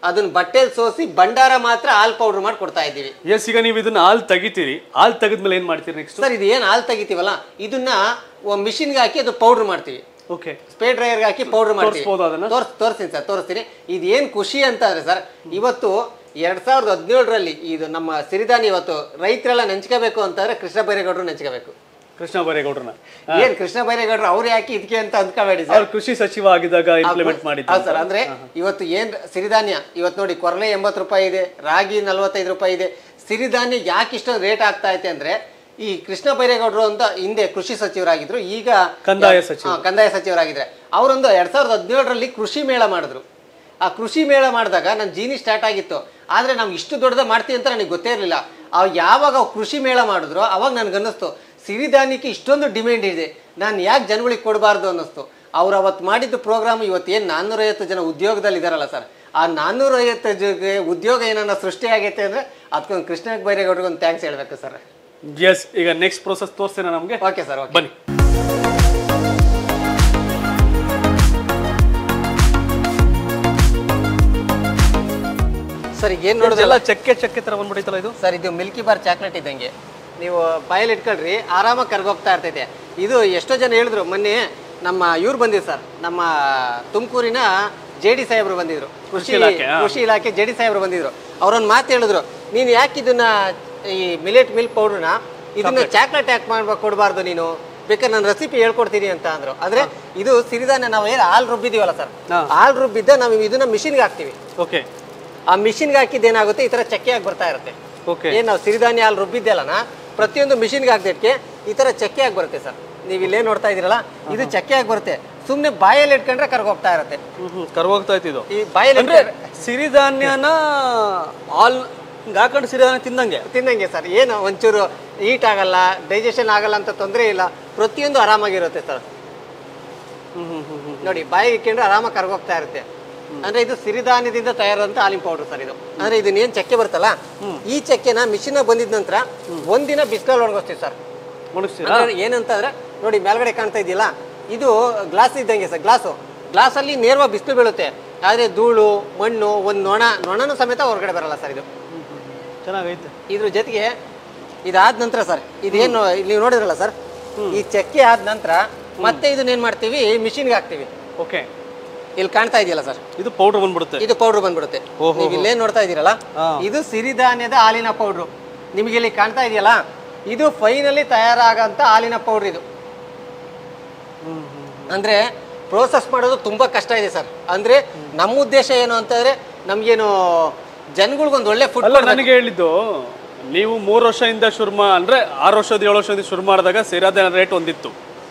Speaker 3: ಅದನ್ನ ಬಟ್ಟೆಲ್ ಸೋಸಿ ಭಂಡಾರ ಮಾತ್ರ ಹಾಲ್ ಪೌಡರ್ ಮಾಡಿ ಕೊಡ್ತಾ ಇದ್ದೀವಿ
Speaker 2: ಎಸ್ ಈಗ ನೀವು ಇದನ್ನ ಹಾಲು ತೆಗಿತೀರಿ ಹಾಲು ತೆಗೆದ್ಮೇಲೆ ಏನ್ ಮಾಡ್ತೀರಿ ನೆಕ್ಸ್ಟ್
Speaker 3: ಸರ್ ಇದು ಏನು ಹಾಲ್ ತೆಗಿತೀವಲ್ಲ ಇದನ್ನ ಮಿಷಿನ್ಗೆ ಹಾಕಿ ಅದು ಪೌಡರ್ ಮಾಡ್ತೀವಿ
Speaker 2: ಓಕೆ
Speaker 3: ಸ್ಪ್ರೇ ಡ್ರೈಯರ್ಗೆ ಹಾಕಿ ಪೌಡರ್ ಮಾಡ್ತೀವಿ
Speaker 2: ತೋರ್ಸ್ಬೋದಾ ಅದನ್ನ?
Speaker 3: ತೋರ್ಸ್ ತೋರಿಸ್ತೀನಿ ಸರ್ ತೋರಿಸ್ತೀನಿ ಇದು ಏನು ಖುಷಿ ಅಂತ ಅಂದ್ರೆ ಸರ್ ಇವತ್ತು ಎರಡ್ ಸಾವಿರದ ಹದಿನೇಳರಲ್ಲಿ ಇದು ನಮ್ಮ ಸಿರಿಧಾನ್ಯ ಇವತ್ತು ರೈತರೆಲ್ಲ ನೆಂಚ್ಕೋಬೇಕು ಅಂತಂದ್ರೆ ಕೃಷ್ಣ ಬೈರೇಗೌಡರು ನೆಂಚ್ಕೋಬೇಕು
Speaker 2: ಕೃಷ್ಣ ಬೈರೇಗೌಡ್ರನ್ನ
Speaker 3: ಏನ್ ಕೃಷ್ಣ ಬೈರೇಗೌಡರು ಅವ್ರು ಯಾಕೆ ಇದಕ್ಕೆ ಅಂತ ಅಂದ್ಕೋಬೇಡಿ ಸರ್
Speaker 2: ಅವ್ರು ಕೃಷಿ ಸಚಿವ ಆಗಿದ್ದಾಗ ಇಂಪ್ಲಿಮೆಂಟ್ ಮಾಡಿದ್ದು
Speaker 3: ಹೌದು ಸರ್ ಅಂದ್ರೆ ಇವತ್ತು ಏನ್ ಸಿರಿಧಾನ್ಯ ಇವತ್ತು ನೋಡಿ ಕೊರಲೆ ಎಂಬತ್ತು ರೂಪಾಯಿ ಇದೆ ರಾಗಿ ನಲ್ವತ್ತೈದು ರೂಪಾಯಿ ಇದೆ ಸಿರಿಧಾನ್ಯ ಯಾಕೆ ಇಷ್ಟೊಂದು ರೇಟ್ ಆಗ್ತಾ ಐತೆ ಅಂದ್ರೆ ಈ ಕೃಷ್ಣ ಬೈರೇಗೌಡರು ಅಂತ ಹಿಂದೆ ಕೃಷಿ ಸಚಿವರಾಗಿದ್ರು ಈಗ
Speaker 2: ಕಂದಾಯ ಸಚಿವರು.
Speaker 3: ಹಾ, ಕಂದಾಯ ಸಚಿವರಾಗಿದ್ರೆ ಅವರೊಂದು ಎರಡ್ ಸಾವಿರದ ಹದಿನೇಳರಲ್ಲಿ ಕೃಷಿ ಮೇಳ ಮಾಡಿದ್ರು ಆ ಕೃಷಿ ಮೇಳ ಮಾಡಿದಾಗ ನನ್ನ ಜೀನಿ ಸ್ಟಾರ್ಟ್ ಆಗಿತ್ತು ಆದ್ರೆ ನಾವು ಇಷ್ಟು ದೊಡ್ಡದ ಮಾಡ್ತೀವಿ ಅಂತ ನನಗೆ ಗೊತ್ತೇ ಇರಲಿಲ್ಲ ಅವ್ ಯಾವಾಗ ಅವ್ರು ಕೃಷಿ ಮೇಳ ಮಾಡಿದ್ರು ಅವಾಗ ನನ್ಗೆ ಅನ್ನಿಸ್ತು ಸಿರಿಧಾನ್ಯಕ್ಕೆ ಇಷ್ಟೊಂದು ಡಿಮ್ಯಾಂಡ್ ಇದೆ ನಾನು ಯಾಕೆ ಜನಗಳಿಗೆ ಕೊಡಬಾರ್ದು ಅನ್ನಿಸ್ತು ಅವ್ರು ಅವತ್ತು ಮಾಡಿದ್ದು ಪ್ರೋಗ್ರಾಮ್ ಇವತ್ತು ಏನು ನಾನ್ನೂರೈವತ್ತು ಜನ ಉದ್ಯೋಗದಲ್ಲಿ ಇದಾರಲ್ಲ ಸರ್ ಆ ನಾನ್ನೂರೈವತ್ತು ಜನ ಉದ್ಯೋಗ ಏನನ್ನ ಸೃಷ್ಟಿ ಆಗೈತೆ ಅಂದ್ರೆ ಅದಕ್ಕೊಂದು ಕೃಷ್ಣ ಬೈರೇಗೌಡರಿಗೆ ಒಂದು ಥ್ಯಾಂಕ್ಸ್ ಹೇಳ್ಬೇಕು ಸರ್
Speaker 2: ಎಸ್ ಈಗ ನೆಕ್ಸ್ಟ್ ಪ್ರೋಸೆಸ್ ತೋರಿಸ್ತೇನೆ ನಮ್ಗೆ
Speaker 3: ಓಕೆ ಸರ್ ಓಕೆ
Speaker 2: ಬನ್ನಿ
Speaker 3: ಸರ್ ಈಗ ಏನು ನೋಡಿದ್ರಲ್ಲ
Speaker 2: ಎಲ್ಲ ಚಕ್ಕೆ ಚಕ್ಕೆ ತರ ಬಂದ್ಬಿಟ್ಟೈತಲ್ಲ ಇದು
Speaker 3: ಸರ್ ಇದು ಮಿಲ್ಕಿ ಬಾರ್ ಚಾಕ್ಲೇಟ್ ಇದ್ದಂಗೆ ನೀವು ಬಾಯಲ್ಲಿ ಇಟ್ಕೊಳ್ರಿ ಆರಾಮಾಗಿ ಕರ್ಗೋಗ್ತಾ ಇರ್ತೈತೆ ಇದು ಎಷ್ಟೋ ಜನ ಹೇಳಿದ್ರು ಮೊನ್ನೆ ನಮ್ಮ ಇವ್ರು ಬಂದಿದ್ರು ಸರ್ ನಮ್ಮ ತುಮಕೂರಿನ ಜೆ ಡಿ ಸಾಹೇಬ್ರು ಬಂದಿದ್ರು ಕೃಷಿ
Speaker 2: ಇಲಾಖೆ, ಆ.
Speaker 3: ಕೃಷಿ ಇಲಾಖೆ ಜೆ ಡಿ ಸಾಹೇಬ್ರು ಬಂದಿದ್ರು ಅವ್ರೊಂದು ಮಾತು ಹೇಳಿದ್ರು ನೀನು ಯಾಕೆ ಇದನ್ನ ಈ ಮಿಲೆಟ್ ಮಿಲ್ಕ್ ಪೌಡರ್ನ ಇದನ್ನ ಚಾಕ್ಲೇಟ್ ಯಾಕೆ ಮಾಡ್ಬೇಕು ಕೊಡಬಾರ್ದು ನೀನು ಬೇಕಾದ್ರೆ ನಾನು ರೆಸಿಪಿ ಹೇಳ್ಕೊಡ್ತೀನಿ ಅಂತ ಅಂದ್ರು ಅಂದ್ರೆ ಇದು ಸಿರಿಧಾನ್ಯ ನಾವು ಏನು ಹಾಲು ರುಬ್ಬಿದೀವಲ್ಲ ಸರ್
Speaker 2: ಹಾ.
Speaker 3: ಹಾಲು ರುಬ್ಬಿದ್ದ ನಾವು ಇದನ್ನ ಮಿಷಿನ್ಗೆ ಹಾಕ್ತೀವಿ
Speaker 2: ಓಕೆ
Speaker 3: ಆ ಮಿಷಿನ್ಗೆ ಹಾಕಿದ್ದು ಏನಾಗುತ್ತೆ ಈ ತರ ಚಕ್ಕೆಯಾಗಿ ಬರ್ತಾ ಇರುತ್ತೆ
Speaker 2: ಓಕೆ
Speaker 3: ಏನ್ ನಾವು ಸಿರಿಧಾನ್ಯ ಹಾಲು ರುಬ್ಬಿದ್ದೆಲ್ಲನ ಪ್ರತಿಯೊಂದು ಮಿಷಿನ್ಗೆ ಹಾಕ್ದಿಟ್ಕೆ ಈ ತರ ಚಕ್ಕೆಯಾಗಿ ಬರುತ್ತೆ ಸರ್ ನೀವು ಇಲ್ಲೇ ನೋಡ್ತಾ ಇದೀರಲ್ಲ ಇದು ಚಕ್ಕೆಯಾಗಿ ಬರುತ್ತೆ ಸುಮ್ಮನೆ ಬಾಯಲ್ಲಿ ಇಟ್ಕೊಂಡ್ರೆ ಕರ್ಗೋಗ್ತಾ ಇರುತ್ತೆ
Speaker 2: ಕರ್ಗೋಗ್ತಾ ಇತ್ತು ಇದು
Speaker 3: ಈ ಬಾಯಲ್ಲಿ
Speaker 2: ಅಂದ್ರೆ ಸಿರಿಧಾನ್ಯನ ಹಾಲ್ ಹಿಂಗ್ ಹಾಕೊಂಡು ಸಿರಿಧಾನ್ಯ ತಿಂದಂಗೆ
Speaker 3: ತಿನ್ನಂಗೆ ಸರ್ ಏನು ಒಂಚೂರು ಹೀಟ್ ಆಗಲ್ಲ ಡೈಜೆಷನ್ ಆಗಲ್ಲ ಅಂತ ತೊಂದರೆ ಇಲ್ಲ ಪ್ರತಿಯೊಂದು ಆರಾಮಾಗಿರುತ್ತೆ ಸರ್ ನೋಡಿ ಬಾಯಿಗೆ ಇಟ್ಕೊಂಡ್ರೆ ಆರಾಮಾಗಿ ಕರ್ಗೋಗ್ತಾ ಇರುತ್ತೆ ಅಂದ್ರೆ ಇದು ಸಿರಿಧಾನ್ಯದಿಂದ ತಯಾರಾದಂತ ಹಾಲಿನ ಪೌಡರ್ ಸರ್ ಇದು ಅಂದ್ರೆ ಇದನ್ನೇನ್ ಚಕ್ಕೆ ಬರುತ್ತಲ್ಲ ಈ ಚಕ್ಕೆನ ಮಿಷಿನ್ ಬಂದಿದ ನಂತರ ಒಂದಿನ ಬಿಸಿಲಲ್ಲಿ ಒಣಗಿಸ್ತೀವಿ ಸರ್
Speaker 2: ಮುಗಿಸ್ತೀರಾ
Speaker 3: ಅಂದ್ರೆ ಏನಂತಂದ್ರೆ ನೋಡಿ ಮೇಲ್ಗಡೆ ಕಾಣ್ತಾ ಇದೆಯಲ್ಲ ಇದು ಗ್ಲಾಸ್ ಇದ್ದಂಗೆ ಸರ್ ಗ್ಲಾಸು ಗ್ಲಾಸಲ್ಲಿ ನೇರವಾಗಿ ಬಿಸಿಲು ಬೀಳುತ್ತೆ ಆದರೆ ಧೂಳು ಮಣ್ಣು ಒಂದು ನೊಣ ನೊಣನೂ ಸಮೇತ ಹೊರಗಡೆ ಬರಲ್ಲ ಸರ್ ಇದು
Speaker 2: ಚೆನ್ನಾಗೈತೆ
Speaker 3: ಇದ್ರ ಜೊತೆಗೆ ಇದಾದ ನಂತರ ಸರ್ ಇದೇನು ನೀವು ನೋಡಿದ್ರಲ್ಲ ಸರ್ ಈ ಚಕ್ಕೆ ಆದ ನಂತರ ಮತ್ತೆ ಇದನ್ನ ಏನ್ ಮಾಡ್ತೀವಿ ಮಿಷಿನ್ಗೆ ಹಾಕ್ತೀವಿ
Speaker 2: ಓಕೆ
Speaker 3: ಇಲ್ಲಿ ಕಾಣ್ತಾ ಇದೆಯಲ್ಲ ಸರ್
Speaker 2: ಇದು ಪೌಡರ್ ಬಂದ್ಬಿಡುತ್ತೆ
Speaker 3: ಇದು ಪೌಡರ್ ಬಂದ್ಬಿಡುತ್ತೆ
Speaker 2: ಓಹೋ.
Speaker 3: ನೀವು ಇಲ್ಲೇ ನೋಡ್ತಾ ಇದೀರಲ್ಲ
Speaker 2: ಹಾ.
Speaker 3: ಇದು ಸಿರಿಧಾನ್ಯದ ಹಾಲಿನ ಪೌಡ್ರು ನಿಮಗೆ ಇಲ್ಲಿ ಕಾಣ್ತಾ ಇದೆಯಲ್ಲ ಇದು ಫೈನಲಿ ತಯಾರಾಗಂತ ಹಾಲಿನ ಪೌಡ್ರ್ ಇದು ಅಂದ್ರೆ ಪ್ರೋಸೆಸ್ ಮಾಡೋದು ತುಂಬಾ ಕಷ್ಟ ಇದೆ ಸರ್ ಅಂದ್ರೆ ನಮ್ಮ ಉದ್ದೇಶ ಏನು ಅಂತಂದ್ರೆ ನಮ್ಗೇನು ಜನಗಳಿಗೊಂದು ಒಳ್ಳೆ ಫುಡ್
Speaker 2: ಅಲ್ಲ ನನಗೆ ಹೇಳಿದ್ದು ನೀವು ಮೂರು ವರ್ಷದಿಂದ ಶುರು ಮಾ ಅಂದ್ರೆ ಆರು ವರ್ಷದ ಏಳು ವರ್ಷದಿಂದ ಶುರು ಮಾಡಿದಾಗ ಸಿರಿಧಾನ್ಯ ರೇಟ್ ಒಂದಿತ್ತು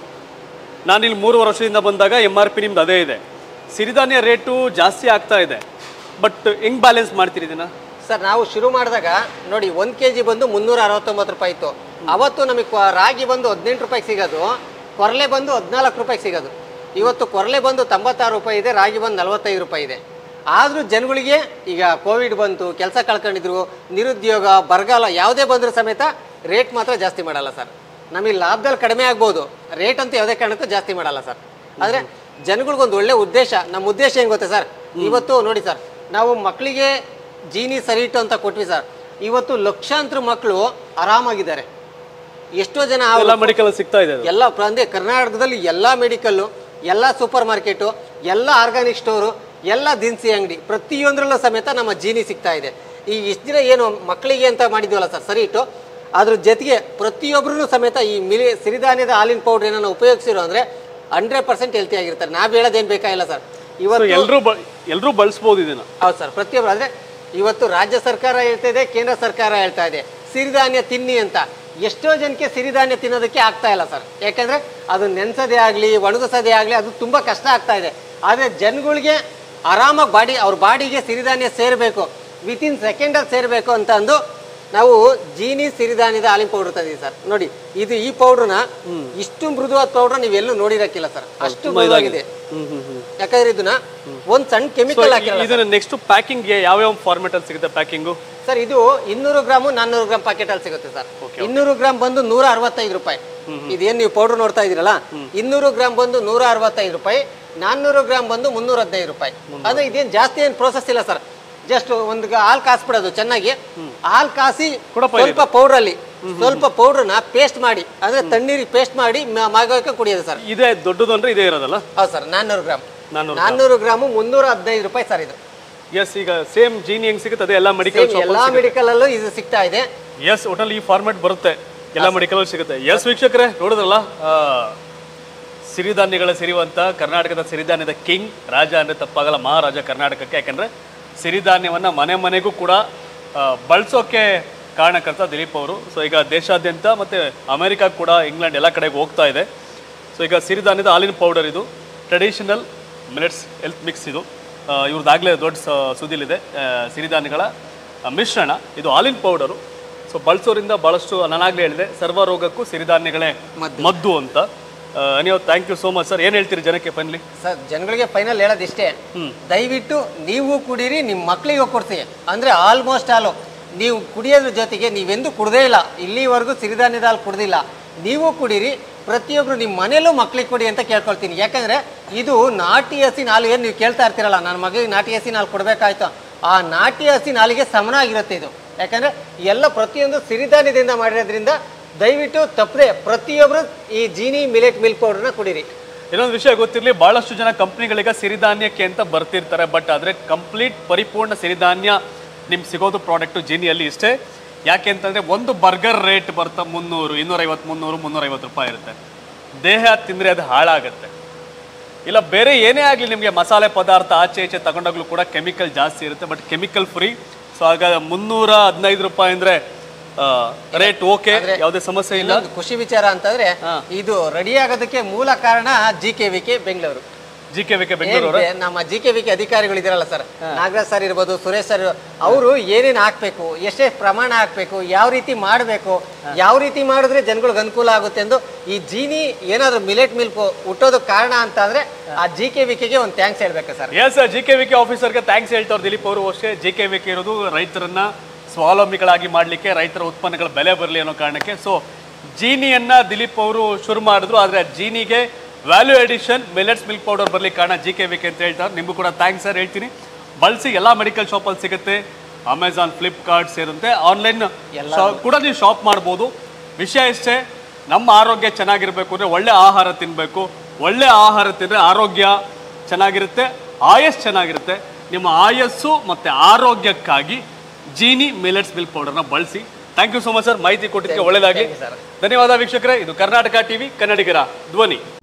Speaker 2: ನಾನು ಇಲ್ಲಿ ಮೂರು ವರ್ಷದಿಂದ ಬಂದಾಗ ಎಮ್ ಆರ್ ಪಿ ನಿಮ್ದು ಅದೇ ಇದೆ ಸಿರಿಧಾನ್ಯ ರೇಟು ಜಾಸ್ತಿ ಆಗ್ತಾ ಇದೆ ಬಟ್ ಹೆಂಗ್ ಬ್ಯಾಲೆನ್ಸ್ ಮಾಡ್ತೀರಿ ಇದನ್ನ
Speaker 3: ಸರ್ ನಾವು ಶುರು ಮಾಡಿದಾಗ ನೋಡಿ ಒಂದು ಕೆ ಜಿ ಬಂದು ಮುನ್ನೂರ ಅರವತ್ತೊಂಬತ್ತು ರೂಪಾಯಿ ಇತ್ತು ಅವತ್ತು ನಮಗೆ ಕ್ವ- ರಾಗಿ ಬಂದು ಹದಿನೆಂಟು ರೂಪಾಯಿಗೆ ಸಿಗೋದು ಕೊರಲೆ ಬಂದು ಹದಿನಾಲ್ಕು ರೂಪಾಯಿಗೆ ಸಿಗೋದು ಇವತ್ತು ಕೊರಲೆ ಬಂದು ತೊಂಬತ್ತಾರು ರೂಪಾಯಿ ಇದೆ ರಾಗಿ ಬಂದು ನಲವತ್ತೈದು ರೂಪಾಯಿ ಇದೆ ಆದರೂ ಜನಗಳಿಗೆ ಈಗ ಕೋವಿಡ್ ಬಂತು ಕೆಲಸ ಕಳ್ಕೊಂಡಿದ್ರು ನಿರುದ್ಯೋಗ ಬರಗಾಲ ಯಾವುದೇ ಬಂದರೂ ಸಮೇತ ರೇಟ್ ಮಾತ್ರ ಜಾಸ್ತಿ ಮಾಡಲ್ಲ ಸರ್ ನಮಗೆ ಲಾಭದಲ್ಲಿ ಕಡಿಮೆ ಆಗ್ಬೋದು ರೇಟ್ ಅಂತೂ ಯಾವುದೇ ಕಾರಣಕ್ಕೂ ಜಾಸ್ತಿ ಮಾಡಲ್ಲ ಸರ್ ಆದರೆ ಜನಗಳಿಗೊಂದು ಒಳ್ಳೆ ಉದ್ದೇಶ ನಮ್ಮ ಉದ್ದೇಶ ಏನು ಗೊತ್ತಾ ಸರ್ ಇವತ್ತು ನೋಡಿ ಸರ್ ನಾವು ಮಕ್ಕಳಿಗೆ ಜೀನಿ ಸರಿಟು ಅಂತ ಕೊಟ್ವಿ ಸರ್ ಇವತ್ತು ಲಕ್ಷಾಂತರ ಮಕ್ಕಳು ಆರಾಮಾಗಿದ್ದಾರೆ ಎಷ್ಟೋ ಜನ ಅವ್ರು-
Speaker 2: ಎಲ್ಲ ಮೆಡಿಕಲ್ ಸಿಗ್ತಾ ಇದೆ ಅದು.
Speaker 3: ಎಲ್ಲ ಪ್ರ- ಅಂದ್ರೆ ಕರ್ನಾಟಕದಲ್ಲಿ ಎಲ್ಲ ಮೆಡಿಕಲ್ಲು ಎಲ್ಲ ಸೂಪರ್ ಮಾರ್ಕೆಟು ಎಲ್ಲ ಆರ್ಗಾನಿಕ್ ಸ್ಟೋರು ಎಲ್ಲ ದಿನಸಿ ಅಂಗಡಿ ಪ್ರತಿಯೊಂದರಲ್ಲೂ ಸಮೇತ ನಮ್ಮ ಜೀನಿ ಸಿಗ್ತಾ ಇದೆ ಈ ಇಷ್ಟು ದಿನ ಏನು ಮಕ್ಕಳಿಗೆ ಅಂತ ಮಾಡಿದ್ವಲ್ಲ ಸರ್ ಸರಿ ಇಟ್ಟು ಅದ್ರ ಜೊತೆಗೆ ಪ್ರತಿಯೊಬ್ಬರೂ ಸಮೇತ ಈ ಮಿಲಿ ಸಿರಿಧಾನ್ಯದ ಹಾಲಿನ ಪೌಡರ್ ಏನನ್ನ ಉಪಯೋಗಿಸಿರೋ ಅಂದ್ರೆ ಹಂಡ್ರೆಡ್ ಪರ್ಸೆಂಟ್ ಹೆಲ್ತಿ ಆಗಿರ್ತಾರೆ ನಾವು ಹೇಳೋದೇನು ಬೇಕಾಗಿಲ್ಲ ಸರ್
Speaker 2: So
Speaker 3: ಇವತ್ತು
Speaker 2: ಎಲ್ರೂ ಬ ಎಲ್ರೂ ಬಳಸ್ಬೋದು ಇದನ್ನ
Speaker 3: ಹೌದು ಸರ್ ಪ್ರತಿಯೊಬ್ಬರು ಅಂದ್ರೆ ಇವತ್ತು ರಾಜ್ಯ ಸರ್ಕಾರ ಹೇಳ್ತಾ ಇದೆ ಕೇಂದ್ರ ಸರ್ಕಾರ ಹೇಳ್ತಾ ಇದೆ ಸಿರಿಧಾನ್ಯ ತಿನ್ನಿ ಅಂತ ಎಷ್ಟೋ ಜನಕ್ಕೆ ಸಿರಿಧಾನ್ಯ ತಿನ್ನೋದಕ್ಕೆ ಆಗ್ತಾ ಇಲ್ಲ ಸರ್ ಯಾಕಂದ್ರೆ ಅದು ನೆನ್ಸೋದೇ ಆಗಲಿ ಒಣಗಿಸೋದೇ ಆಗಲಿ ಅದು ತುಂಬಾ ಕಷ್ಟ ಆಗ್ತಾ ಇದೆ ಆದರೆ ಜನಗಳಿಗೆ ಆರಾಮಾಗಿ ಬಾಡಿ ಅವ್ರ ಬಾಡಿಗೆ ಸಿರಿಧಾನ್ಯ ಸೇರಬೇಕು ವಿತಿನ್ ಸೆಕೆಂಡಲ್ಲಿ ಸೇರಬೇಕು ಅಂತ ಅಂದು ನಾವು ಜೀನಿ ಸಿರಿಧಾನ್ಯದ ಹಾಲಿನ ಪೌಡರ್ ತಂದಿದ್ದೀವಿ ಸರ್ ನೋಡಿ ಇದು ಈ ಪೌಡ್ರನ್ನ ಇಷ್ಟು ಮೃದುವಾದ ಪೌಡರ್ ನೀವೆಲ್ಲೂ ನೋಡಿರಕ್ಕಿಲ್ಲ ಸರ್ ಅಷ್ಟು ಮೃದುವಾಗಿದೆ ಯಾಕಂದ್ರೆ ಇದನ್ನ ಒಂದ್ ಸಣ್ಣ
Speaker 2: So,
Speaker 3: ಕೆಮಿಕಲ್ ಹಾಕಿರಲ್ಲ
Speaker 2: ಇದನ್ನ ನೆಕ್ಸ್ಟ್ ಪ್ಯಾಕಿಂಗ್ಗೆ ಯಾವ್ಯಾವ ಫಾರ್ಮೆಟ್ ಅಲ್ಲಿ ಸಿಗುತ್ತೆ ಪ್ಯಾಕಿಂಗು
Speaker 3: ಸರ್ ಇದು ಇನ್ನೂರು ಗ್ರಾಮು ನಾನ್ನೂರು ಗ್ರಾಮ್ ಪ್ಯಾಕೆಟ್ ಅಲ್ಲಿ ಸಿಗುತ್ತೆ ಸರ್ ಇನ್ನೂರು ಗ್ರಾಮ್ ಬಂದು ನೂರ ಅರವತ್ತೈದು ರೂಪಾಯಿ ಇದೇನ್ ನೀವು ಪೌಡರ್ ನೋಡ್ತಾ ಇದೀರಲ್ಲ ಇನ್ನೂರು ಗ್ರಾಮ್ ಬಂದು ನೂರ ಅರವತ್ತೈದು ರೂಪಾಯಿ ನಾನ್ನೂರು ಗ್ರಾಮ್ ಬಂದು ಮುನ್ನೂರ ಹದಿನೈದು ರೂಪಾಯಿ ಅಂದ್ರೆ ಇದೇನ್ ಜಾಸ್ತಿ ಏನ್ ಪ್ರೋಸೆಸ್ ಇಲ್ಲ ಸರ್ ಜಸ್ಟ್ ಒಂದು ಗ- ಹಾಲು ಕಾಸ್ಬಿಡೋದು ಚೆನ್ನಾಗಿ ಹಾಲು ಕಾಸಿ
Speaker 2: ಕೊಡಪ್ಪ
Speaker 3: ಸ್ವಲ್ಪ ಪೌಡರ್ ಅಲ್ಲಿ ಸ್ವಲ್ಪ ಪೌಡ್ರನ್ನ ಪೇಸ್ಟ್ ಮಾಡಿ ಅಂದ್ರೆ ತಣ್ಣೀರಿಗೆ ಪೇಸ್ಟ್ ಮಾಡಿ ಮಗಕ್ಕೆ ಕುಡಿಯೋದು ಸರ್
Speaker 2: ಇದೇ ದೊಡ್ಡದು ಅಂದ್ರೆ ಇದೇ ಇರೋದಲ್ಲ
Speaker 3: ಹೌದು ಸರ್ ನಾನ್ನೂರು ಗ್ರಾಮ್
Speaker 2: ನಾನ್ನೂರು
Speaker 3: ನಾನ್ನೂರು ಗ್ರಾಮು ಮುನ್ನೂರ ಹದಿನೈದು ರೂಪಾಯಿ ಸರ್ ಇದು
Speaker 2: ಎಸ್ ಈಗ ಸೇಮ್ ಜೀನಿ ಹೆಂಗ್ ಸಿಗುತ್ತೆ ಅದೇ ಎಲ್ಲ ಮೆಡಿಕಲ್
Speaker 3: Same ಎಲ್ಲಾ ಮೆಡಿಕಲ್ ಅಲ್ಲೂ ಇದು ಸಿಗ್ತಾ ಇದೆ
Speaker 2: ಎಸ್ ಒಟ್ಟಲ್ಲಿ ಈ ಫಾರ್ಮೆಟ್ ಬರುತ್ತೆ ಎಲ್ಲ ಮೆಡಿಕಲ್ ಸಿಗುತ್ತೆ ಎಸ್ ವೀಕ್ಷಕರೇ ನೋಡಿದ್ರಲ್ಲ ಆ, ಸಿರಿಧಾನ್ಯಗಳ ಸಿರಿವಂತ ಕರ್ನಾಟಕದ ಸಿರಿಧಾನ್ಯದ ಕಿಂಗ್ ರಾಜ ಅಂದ್ರೆ ತಪ್ಪಾಗಲ್ಲ ಮಹಾರಾಜ ಕರ್ನಾಟಕಕ್ಕೆ ಯಾಕಂದ್ರೆ ಸಿರಿಧಾನ್ಯವನ್ನ ಮನೆ ಮನೆಗೂ ಕೂಡ ಆ, ಬಳಸೋಕೆ ಕಾರಣಕರ್ತ ದಿಲೀಪ್ ಅವರು ಸೊ ಈಗ ದೇಶಾದ್ಯಂತ ಮತ್ತೆ ಅಮೆರಿಕ ಕೂಡ ಇಂಗ್ಲೆಂಡ್ ಎಲ್ಲ ಕಡೆಗೆ ಹೋಗ್ತಾ ಇದೆ ಸೊ ಈಗ ಸಿರಿಧಾನ್ಯದ ಹಾಲಿನ ಪೌಡರ್ ಇದು ಟ್ರೆಡಿಷನಲ್ ಮಿಲೆಟ್ಸ್ ಹೆಲ್ತ್ ಮಿಕ್ಸ್ ಇದು ಆ, ಇವ್ರದ್ದಾಗಲೇ ದೊಡ್ಡ ಸ- ಸುದ್ದಿಲಿದೆ ಆ, ಸಿರಿಧಾನ್ಯಗಳ ಆ, ಮಿಶ್ರಣ ಇದು ಹಾಲಿನ ಪೌಡರು ಸೊ ಬಳಸೋರಿಂದ ಭಾಳಷ್ಟು ನಾನಾಗಲೇ ಹೇಳಿದೆ ಸರ್ವ ರೋಗಕ್ಕೂ ಸಿರಿಧಾನ್ಯಗಳೇ ಮದ್ದು ಅಂತ ನೀವು thank you so much sir ಏನು ಹೇಳ್ತೀರಿ ಜನಕ್ಕೆ ಫೈನಲಿ
Speaker 3: ಸರ್ ಜನಗಳಿಗೆ ಫೈನಲ್ ಹೇಳೋದಿಷ್ಟೇ ದಯವಿಟ್ಟು ನೀವು ಕುಡೀರಿ ನಿಮ್ಮ ಮಕ್ಕಳಿಗೆ ಕೊಡ್ಸಿ ಅಂದ್ರೆ ಆಲ್ಮೋಸ್ಟ್ ಆಲು ನೀವು ಕುಡಿಯೋದ್ರ ಜೊತೆಗೆ ನೀವೆಂದು ಕುಡ್ದೇ ಇಲ್ಲ ಇಲ್ಲಿವರೆಗೂ ಸಿರಿಧಾನ್ಯದ ಹಾಲು ಕುಡ್ದಿಲ್ಲ ನೀವು ಕುಡೀರಿ ಪ್ರತಿಯೊಬ್ರು ನಿಮ್ಮ ಮನೇಲೂ ಮಕ್ಳಿಗೆ ಕೊಡಿ ಅಂತ ಕೇಳ್ಕೊಳ್ತೀನಿ ಯಾಕಂದ್ರೆ ಇದು ನಾಟಿ ಹಸಿನ ಹಾಲು ಏನು ನೀವು ಕೇಳ್ತಾ ಇರ್ತೀರಲ್ಲ ನನ್ನ ಮಗಳಿಗೆ ನಾಟಿ ಹಸಿನ ಹಾಲು ಕೊಡಬೇಕಾಯ್ತು ಆ ನಾಟಿ ಹಸಿನ ಹಾಲಿಗೆ ಸಮನಾಗಿರುತ್ತೆ ಇದು ಯಾಕಂದ್ರೆ ಎಲ್ಲ ಪ್ರತಿಯೊಂದು ಸಿರಿಧಾನ್ಯದಿಂದ ಮಾಡಿರೋದ್ರಿಂದ ದಯವಿಟ್ಟು ತಪ್ಪದೆ ಪ್ರತಿಯೊಬ್ಬರು ಈ ಜೀನಿ ಮಿಲೆಟ್ ಮಿಲ್ಕ್ ಪೌಡರ್ನ ಕುಡೀರಿ
Speaker 2: ಇನ್ನೊಂದು ವಿಷಯ ಗೊತ್ತಿರಲಿ ಬಹಳಷ್ಟು ಜನ ಕಂಪ್ನಿಗಳಿಗೆ ಸಿರಿಧಾನ್ಯಕ್ಕೆ ಅಂತ ಬರ್ತಿರ್ತಾರೆ ಬಟ್ ಆದರೆ ಕಂಪ್ಲೀಟ್ ಪರಿಪೂರ್ಣ ಸಿರಿಧಾನ್ಯ ನಿಮ್ಗೆ ಸಿಗೋದು ಪ್ರಾಡಕ್ಟು ಜೀನಿಯಲ್ಲಿ ಇಷ್ಟೇ ಯಾಕೆ ಅಂತಂದರೆ ಒಂದು ಬರ್ಗರ್ ರೇಟ್ ಬರ್ತಾ ಮುನ್ನೂರು ಇನ್ನೂರೈವತ್ತು ಮುನ್ನೂರು ಮುನ್ನೂರೈವತ್ತು ರೂಪಾಯಿ ಇರುತ್ತೆ ದೇಹ ತಿಂದರೆ ಅದು ಹಾಳಾಗುತ್ತೆ ಇಲ್ಲ ಬೇರೆ ಏನೇ ಆಗಲಿ ನಿಮಗೆ ಮಸಾಲೆ ಪದಾರ್ಥ ಆಚೆ ಈಚೆ ತಗೊಂಡಾಗ್ಲೂ ಕೂಡ ಕೆಮಿಕಲ್ ಜಾಸ್ತಿ ಇರುತ್ತೆ ಬಟ್ ಕೆಮಿಕಲ್ ಫ್ರೀ ಸೊ ಆಗ ಮುನ್ನೂರ ಹದಿನೈದು ರೂಪಾಯಿ ಅಂದರೆ ರೇಟ್ ಓಕೆ ಯಾವುದೇ ಸಮಸ್ಯೆ ಇಲ್ಲ
Speaker 3: ಇನ್ನೊಂದು ಖುಷಿ ವಿಚಾರ ಅಂತಂದ್ರೆ ಇದು ರೆಡಿ ಆಗೋದಕ್ಕೆ ಮೂಲ ಕಾರಣ G K V K Bengaluru
Speaker 2: G K V K Bengaluru
Speaker 3: ಏನಿದೆ, ನಮ್ಮ ಜಿ ಕೆ ವಿ ಕೆ ಅಧಿಕಾರಿಗಳು ಇದಾರಲ್ಲ ಸರ್ ನಾಗರಾಜ್ ಸರ್ ಇರ್ಬೋದು ಸುರೇಶ್ ಸರ್ ಅವರು ಏನೇನು ಹಾಕ್ಬೇಕು ಎಷ್ಟೆಷ್ಟು ಪ್ರಮಾಣ ಹಾಕ್ಬೇಕು ಯಾವ ರೀತಿ ಮಾಡಬೇಕು ಯಾವ ರೀತಿ ಮಾಡಿದ್ರೆ ಜನಗಳಿಗೆ ಅನುಕೂಲ ಆಗುತ್ತೆ ಎಂದು ಈ ಜೀನಿ ಏನಾದ್ರು ಮಿಲೆಟ್ ಮಿಲ್ಕ್ ಹುಟ್ಟೋದಕ್ಕೆ ಕಾರಣ ಅಂತ ಅಂದ್ರೆ ಆ ಜಿ ಕೆ ವಿ ಕೆಗೆ ಒಂದು ಥ್ಯಾಂಕ್ಸ್ ಹೇಳ್ಬೇಕು sir
Speaker 2: yes G K V K ಆಫೀಸರ್ಗೆ ಥ್ಯಾಂಕ್ಸ್ ಹೇಳ್ತಾವ್ರು ದಿಲೀಪ್ ಅವರು ಅಷ್ಟೇ ಜಿ ಕೆ ವಿ ಕೆ ಇರೋದು ರೈತರನ್ನ ಸ್ವಾವಲಂಬಿಗಳಾಗಿ ಮಾಡಲಿಕ್ಕೆ ರೈತರ ಉತ್ಪನ್ನಗಳ ಬೆಲೆ ಬರಲಿ ಅನ್ನೋ ಕಾರಣಕ್ಕೆ ಸೊ ಜೀನಿಯನ್ನ ದಿಲೀಪ್ ಅವರು ಶುರು ಮಾಡಿದ್ರು ಆದರೆ ಆ ಜೀನಿಗೆ value addition millets milk powder ಬರ್ಲಿಕ್ಕೆ ಕಾರಣ ಜಿ ಕೆ ವಿ ಕೆ ಅಂತ ಹೇಳ್ತಾರೆ ನಿಮಗೂ ಕೂಡ ಥ್ಯಾಂಕ್ಸ್ ಸರ್ ಹೇಳ್ತೀನಿ ಬಳಸಿ ಎಲ್ಲ ಮೆಡಿಕಲ್ ಶಾಪಲ್ಲಿ ಸಿಗುತ್ತೆ ಅಮೆಝಾನ್ ಫ್ಲಿಪ್ಕಾರ್ಟ್ ಸೇರಿದಂತೆ ಆನ್ಲೈನ್ ಕೂಡ ನೀವು ಶಾಪ್ ಮಾಡ್ಬೋದು ವಿಷಯ ಇಷ್ಟೇ ನಮ್ಮ ಆರೋಗ್ಯ ಚೆನ್ನಾಗಿರ್ಬೇಕು ಅಂದರೆ ಒಳ್ಳೆ ಆಹಾರ ತಿನ್ನಬೇಕು ಒಳ್ಳೆ ಆಹಾರ ತಿಂದರೆ ಆರೋಗ್ಯ ಚೆನ್ನಾಗಿರುತ್ತೆ ಆಯಸ್ ಚೆನ್ನಾಗಿರುತ್ತೆ ನಿಮ್ಮ ಆಯಸ್ಸು ಮತ್ತು ಆರೋಗ್ಯಕ್ಕಾಗಿ ಜೀನಿ ಮಿಲೆಟ್ಸ್ ಮಿಲ್ಕ್ ಪೌಡರ್ನ ಬಳಸಿ thank you so much sir ಮಾಹಿತಿ ಕೊಟ್ಟಿದ್ದಕ್ಕೆ ಒಳ್ಳೆಯದಾಗಲಿ ಧನ್ಯವಾದ ವೀಕ್ಷಕರೇ ಇದು ಕರ್ನಾಟಕ ಟಿವಿ ಕನ್ನಡಿಗರ ಧ್ವನಿ